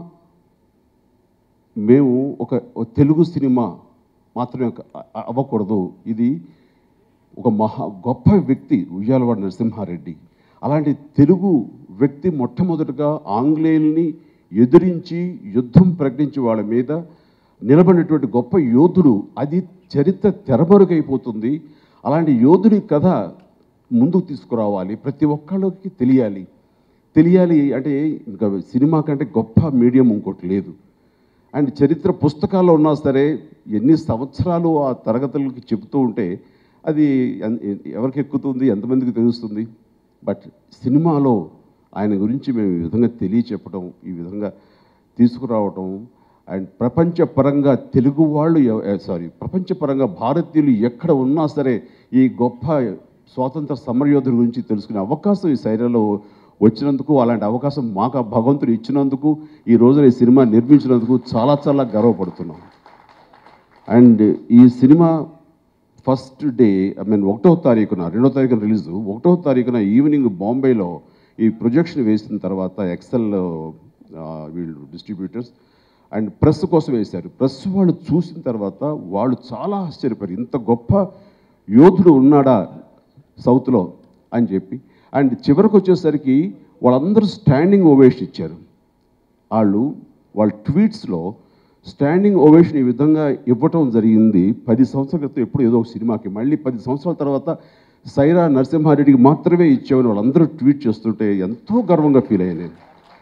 K: మేము ఒక ఒక తెలుగు సినిమా మాత్రమే ఒక- అ- అవ్వకూడదు ఇది ఒక మహా గొప్ప వ్యక్తి ఉయ్యాలవాడ నరసింహారెడ్డి అలాంటి తెలుగు వ్యక్తి మొట్టమొదటిగా ఆంగ్లేయుల్ని ఎదిరించి యుద్ధం ప్రకటించి వాళ్ళ మీద నిలబడినటువంటి గొప్ప యోధుడు అది చరిత్ర తెరమరుగైపోతుంది అలాంటి యోధుడి కథ ముందుకు తీసుకురావాలి ప్రతి ఒక్కళ్ళకి తెలియాలి తెలియాలి అంటే ఇంకా సినిమా కంటే గొప్ప మీడియం ఇంకోటి లేదు అండ్ చరిత్ర పుస్తకాల్లో ఉన్నా సరే ఎన్ని సంవత్సరాలు ఆ తరగతులకి చెబుతూ ఉంటే అది ఎన్- ఎవరికి ఎక్కుతుంది ఎంతమందికి తెలుస్తుంది బట్ సినిమాలో ఆయన గురించి మేము ఈ విధంగా తెలియచెప్పడం ఈ విధంగా తీసుకురావటం అండ్ ప్రపంచపరంగా తెలుగు వాళ్ళు సారీ ప్రపంచపరంగా భారతీయులు ఎక్కడ ఉన్నా సరే ఈ గొప్ప స్వాతంత్ర సమరయోధుల గురించి తెలుసుకునే అవకాశం ఈ శైలిలో వచ్చినందుకు అలాంటి అవకాశం మాకు ఆ భగవంతుడు ఇచ్చినందుకు ఈ రోజున ఈ సినిమా నిర్మించినందుకు చాలా చాలా గర్వపడుతున్నాం అండ్ ఈ సినిమా ఫస్ట్ డే ఐ మీన్ ఒకటో తారీఖున రెండో తారీఖున రిలీజ్ ఒకటో తారీఖున ఈవినింగ్ బాంబేలో ఈ ప్రొజెక్షన్ వేసిన తర్వాత ఎక్సెల్ వీళ్ళు డిస్ట్రిబ్యూటర్స్ అండ్ ప్రెస్ కోసం వేశారు ప్రెస్ వాళ్ళు చూసిన తర్వాత వాళ్ళు చాలా ఆశ్చర్యపోయారు ఇంత గొప్ప యోధుడు ఉన్నాడా సౌత్లో అని చెప్పి అండ్ చివరికి వచ్చేసరికి వాళ్ళందరూ స్టాండింగ్ ఓవేషన్ ఇచ్చారు వాళ్ళు వాళ్ళ ట్వీట్స్లో స్టాండింగ్ ఓవేషన్ ఈ విధంగా ఇవ్వటం జరిగింది పది సంవత్సరాల క్రితం ఎప్పుడు ఏదో ఒక సినిమాకి మళ్ళీ పది సంవత్సరాల తర్వాత సైరా నరసింహారెడ్డికి మాత్రమే ఇచ్చామని వాళ్ళందరూ ట్వీట్ చేస్తుంటే ఎంతో గర్వంగా ఫీల్ అయ్యాను నేను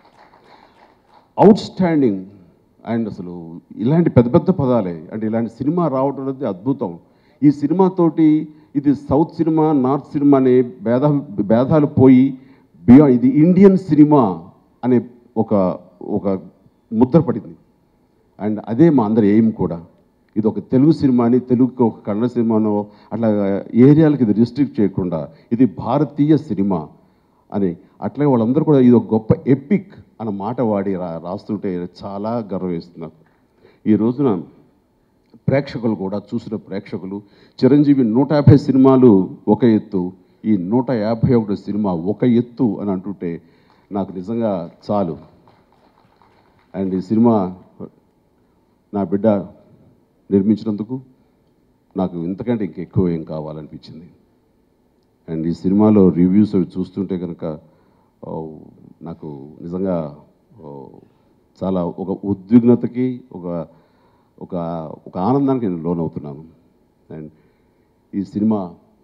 K: అవుట్ స్టాండింగ్ అండ్ అసలు ఇలాంటి పెద్ద పెద్ద పదాలే అంటే ఇలాంటి సినిమా రావడం అనేది అద్భుతం ఈ సినిమాతోటి ఇది సౌత్ సినిమా నార్త్ సినిమా అనే భేద భేదాలు పోయి బియా ఇది ఇండియన్ సినిమా అనే ఒక ఒక ముద్ర పడింది అండ్ అదే మా అందరి ఎయిమ్ కూడా ఇది ఒక తెలుగు సినిమాని తెలుగుకి ఒక కన్నడ సినిమానో అట్లా ఏరియాలకి ఇది రిస్ట్రిక్ట్ చేయకుండా ఇది భారతీయ సినిమా అని అట్లాగే వాళ్ళందరూ కూడా ఇది ఒక గొప్ప ఎపిక్ అన్న మాట వాడి రా రాస్తుంటే చాలా గర్వం వేస్తుంది నాకు ఈ రోజున ప్రేక్షకులు కూడా చూసిన ప్రేక్షకులు చిరంజీవి నూట యాభై సినిమాలు ఒక ఎత్తు ఈ నూట యాభై ఒకటి సినిమా ఒక ఎత్తు అని అంటుంటే నాకు నిజంగా చాలు అండ్ ఈ సినిమా నా బిడ్డ నిర్మించినందుకు నాకు ఇంతకంటే ఇంకెక్కువ ఏం కావాలనిపించింది అండ్ ఈ సినిమాలో రివ్యూస్ అవి చూస్తుంటే కనుక ఆ, నాకు నిజంగా ఆ, చాలా ఒక ఉద్విగ్నతకి ఒక ఒక ఒక ఆనందానికి నేను లోనవుతున్నాను అండ్ ఈ సినిమా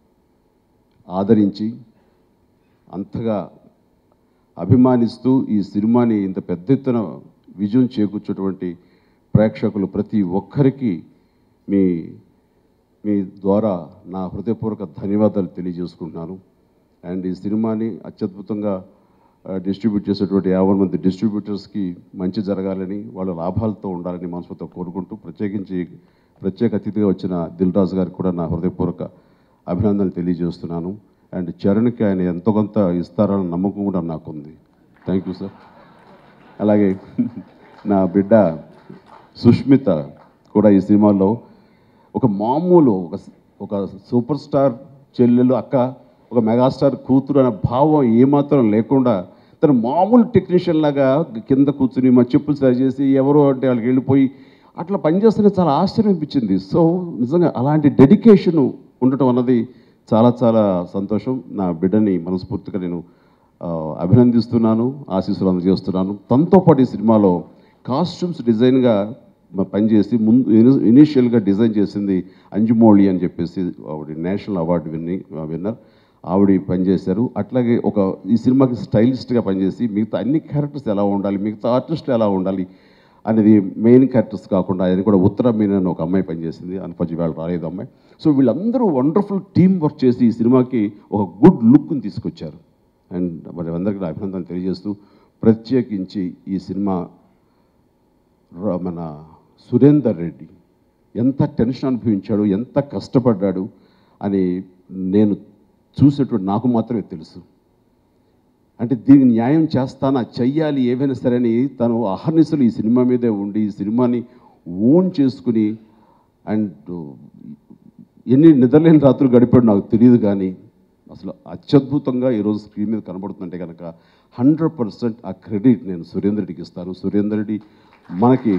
K: ఆదరించి అంతగా అభిమానిస్తూ ఈ సినిమాని ఇంత పెద్ద ఎత్తున విజయం చేకూర్చేటువంటి ప్రేక్షకులు ప్రతి ఒక్కరికి మీ మీ ద్వారా నా హృదయపూర్వక ధన్యవాదాలు తెలియజేసుకుంటున్నాను అండ్ ఈ సినిమాని అత్యద్భుతంగా డిస్ట్రిబ్యూట్ చేసేటువంటి యాభై మంది డిస్ట్రిబ్యూటర్స్కి మంచి జరగాలని వాళ్ళ లాభాలతో ఉండాలని మనసుతో కోరుకుంటూ ప్రత్యేకించి ప్రత్యేక అతిథిగా వచ్చిన దిల్ రాజు గారికి కూడా నా హృదయపూర్వక అభినందనలు తెలియజేస్తున్నాను అండ్ చరణ్కి ఆయన ఎంతో కొంత ఇస్తారన్న నమ్మకం కూడా నాకుంది థ్యాంక్ యూ సార్ అలాగే నా బిడ్డ సుష్మిత కూడా ఈ సినిమాలో ఒక మామూలు ఒక ఒక సూపర్ స్టార్ చెల్లెలు అక్క ఒక మెగాస్టార్ కూతురు అనే భావం ఏమాత్రం లేకుండా తను మామూలు టెక్నీషియన్ లాగా కింద కూర్చుని మా చెప్పులు సరి చేసి ఎవరో అంటే వాళ్ళకి వెళ్ళిపోయి అట్లా పనిచేస్తుంటే చాలా ఆశ్చర్యం అనిపించింది సో నిజంగా అలాంటి డెడికేషన్ ఉండటం అన్నది చాలా చాలా సంతోషం నా బిడ్డని మనస్ఫూర్తిగా నేను ఆ, అభినందిస్తున్నాను ఆశీస్సులు అందజేస్తున్నాను తనతో పాటు ఈ సినిమాలో కాస్ట్యూమ్స్ డిజైన్గా మ- పనిచేసి ముందు ఇని- ఇనీషియల్గా డిజైన్ చేసింది అంజుమౌళి అని చెప్పేసి ఆవిడ నేషనల్ అవార్డు విన్ని విన్నర్ ఆవిడ పనిచేశారు అట్లాగే ఒక ఈ సినిమాకి స్టైలిస్ట్గా పనిచేసి మిగతా అన్ని క్యారెక్టర్స్ ఎలా ఉండాలి మిగతా ఆర్టిస్టులు ఎలా ఉండాలి అనేది మెయిన్ క్యారెక్టర్స్ కాకుండా ఆయన కూడా ఉత్తర మీన అని ఒక అమ్మాయి పనిచేసింది అన్ఫర్చునేట్ వాళ్ళు రాలేదు అమ్మాయి సో వీళ్ళందరూ వండర్ఫుల్ టీమ్ వర్క్ చేసి ఈ సినిమాకి ఒక గుడ్ లుక్ని తీసుకొచ్చారు అండ్ మరి అందరికీ నా అభినందనలు తెలియజేస్తూ ప్రత్యేకించి ఈ సినిమా ర- మన సురేందర్ రెడ్డి ఎంత టెన్షన్ అనుభవించాడు ఎంత కష్టపడ్డాడు అని నేను చూసేటువంటి నాకు మాత్రమే తెలుసు అంటే దీనికి న్యాయం చేస్తానా చెయ్యాలి ఏవైనా సరే అని తను అహర్నిశలు ఈ సినిమా మీదే ఉండి ఈ సినిమాని ఓన్ చేసుకుని అండ్ ఎన్ని నిద్రలేని రాత్రులు గడిపాడు నాకు తెలియదు కానీ అసలు అత్యద్భుతంగా ఈరోజు స్క్రీన్ మీద కనబడుతుందంటే కనుక హండ్రెడ్ పర్సెంట్ ఆ క్రెడిట్ నేను సురేందర్ రెడ్డికి ఇస్తాను సురేందర్ రెడ్డి మనకి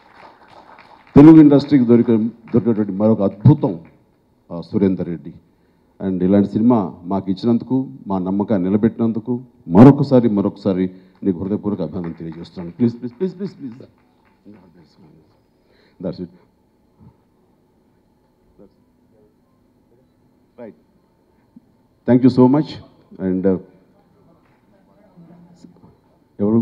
K: తెలుగు ఇండస్ట్రీకి దొరికే దొరికినటువంటి మరొక అద్భుతం ఆ, సురేందర్ రెడ్డి అండ్ ఇలాంటి సినిమా మాకు ఇచ్చినందుకు మా నమ్మకాన్ని నిలబెట్టినందుకు మరొకసారి మరొకసారి నీకు హృదయపూర్వక అభినందన తెలియజేస్తున్నాను please please please please please that's it right thank you so much and ఎవరు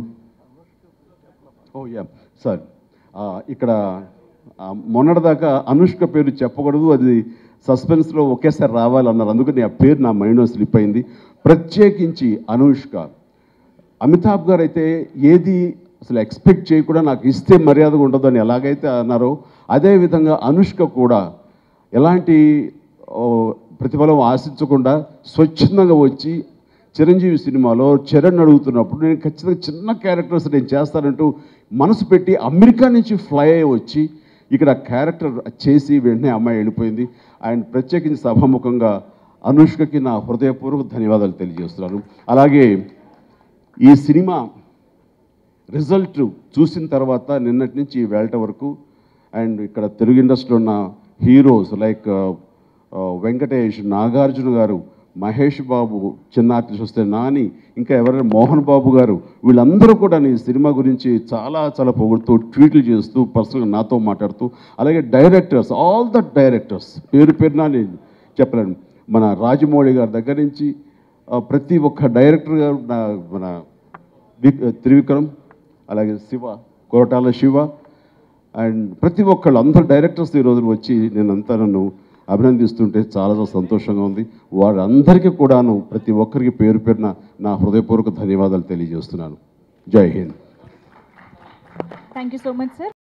K: ఓ యా సార్ ఇక్కడ ఆ, మొన్నటిదాకా అనుష్క పేరు చెప్పకూడదు అది సస్పెన్స్లో ఒకేసారి రావాలన్నారు అందుకని ఆ పేరు నా మైండ్లో స్లిప్ అయింది ప్రత్యేకించి అనుష్క అమితాబ్ గారు అయితే ఏది అసలు ఎక్స్పెక్ట్ చేయకుండా నాకు ఇస్తే మర్యాదగా ఉండదు అని ఎలాగైతే అన్నారో అదేవిధంగా అనుష్క కూడా ఎలాంటి ఓ, ప్రతిఫలం ఆశించకుండా స్వచ్ఛందంగా వచ్చి చిరంజీవి సినిమాలో చరణ్ అడుగుతున్నప్పుడు నేను ఖచ్చితంగా చిన్న క్యారెక్టర్స్ నేను చేస్తానంటూ మనసు పెట్టి అమెరికా నుంచి ఫ్లై అయ్యి వచ్చి ఇక్కడ క్యారెక్టర్ చేసి వెంటనే అమ్మాయి వెళ్ళిపోయింది అండ్ ప్రత్యేకించి సభాముఖంగా అనుష్కకి నా హృదయపూర్వక ధన్యవాదాలు తెలియజేస్తున్నాను అలాగే ఈ సినిమా రిజల్ట్ చూసిన తర్వాత నిన్నటి నుంచి వేళట వరకు అండ్ ఇక్కడ తెలుగు ఇండస్ట్రీలో ఉన్న హీరోస్ లైక్ వెంకటేష్ నాగార్జున గారు మహేష్ బాబు చిన్న ఆర్టిస్ట్ వస్తే నాని ఇంకా ఎవరైనా మోహన్ బాబు గారు వీళ్ళందరూ కూడా ఈ సినిమా గురించి చాలా చాలా పొగుడుతూ ట్వీట్లు చేస్తూ పర్సనల్గా నాతో మాట్లాడుతూ అలాగే డైరెక్టర్స్ ఆల్ ద డైరెక్టర్స్ పేరు పేరున నేను చెప్పలేను మన రాజమౌళి గారి దగ్గర నుంచి ఆ, ప్రతి ఒక్క డైరెక్టర్ గారు నా- మన వి- త్రివిక్రమ్ అలాగే శివ కొరటాల శివ అండ్ ప్రతి ఒక్కళ్ళు అందరు డైరెక్టర్స్ ఈ రోజున వచ్చి నేనంతా నన్ను అభినందిస్తుంటే చాలా చాలా సంతోషంగా ఉంది వారందరికీ కూడాను ప్రతి ఒక్కరికి పేరు పేరున నా హృదయపూర్వక ధన్యవాదాలు తెలియజేస్తున్నాను జై హింద్
A: thank you so much sir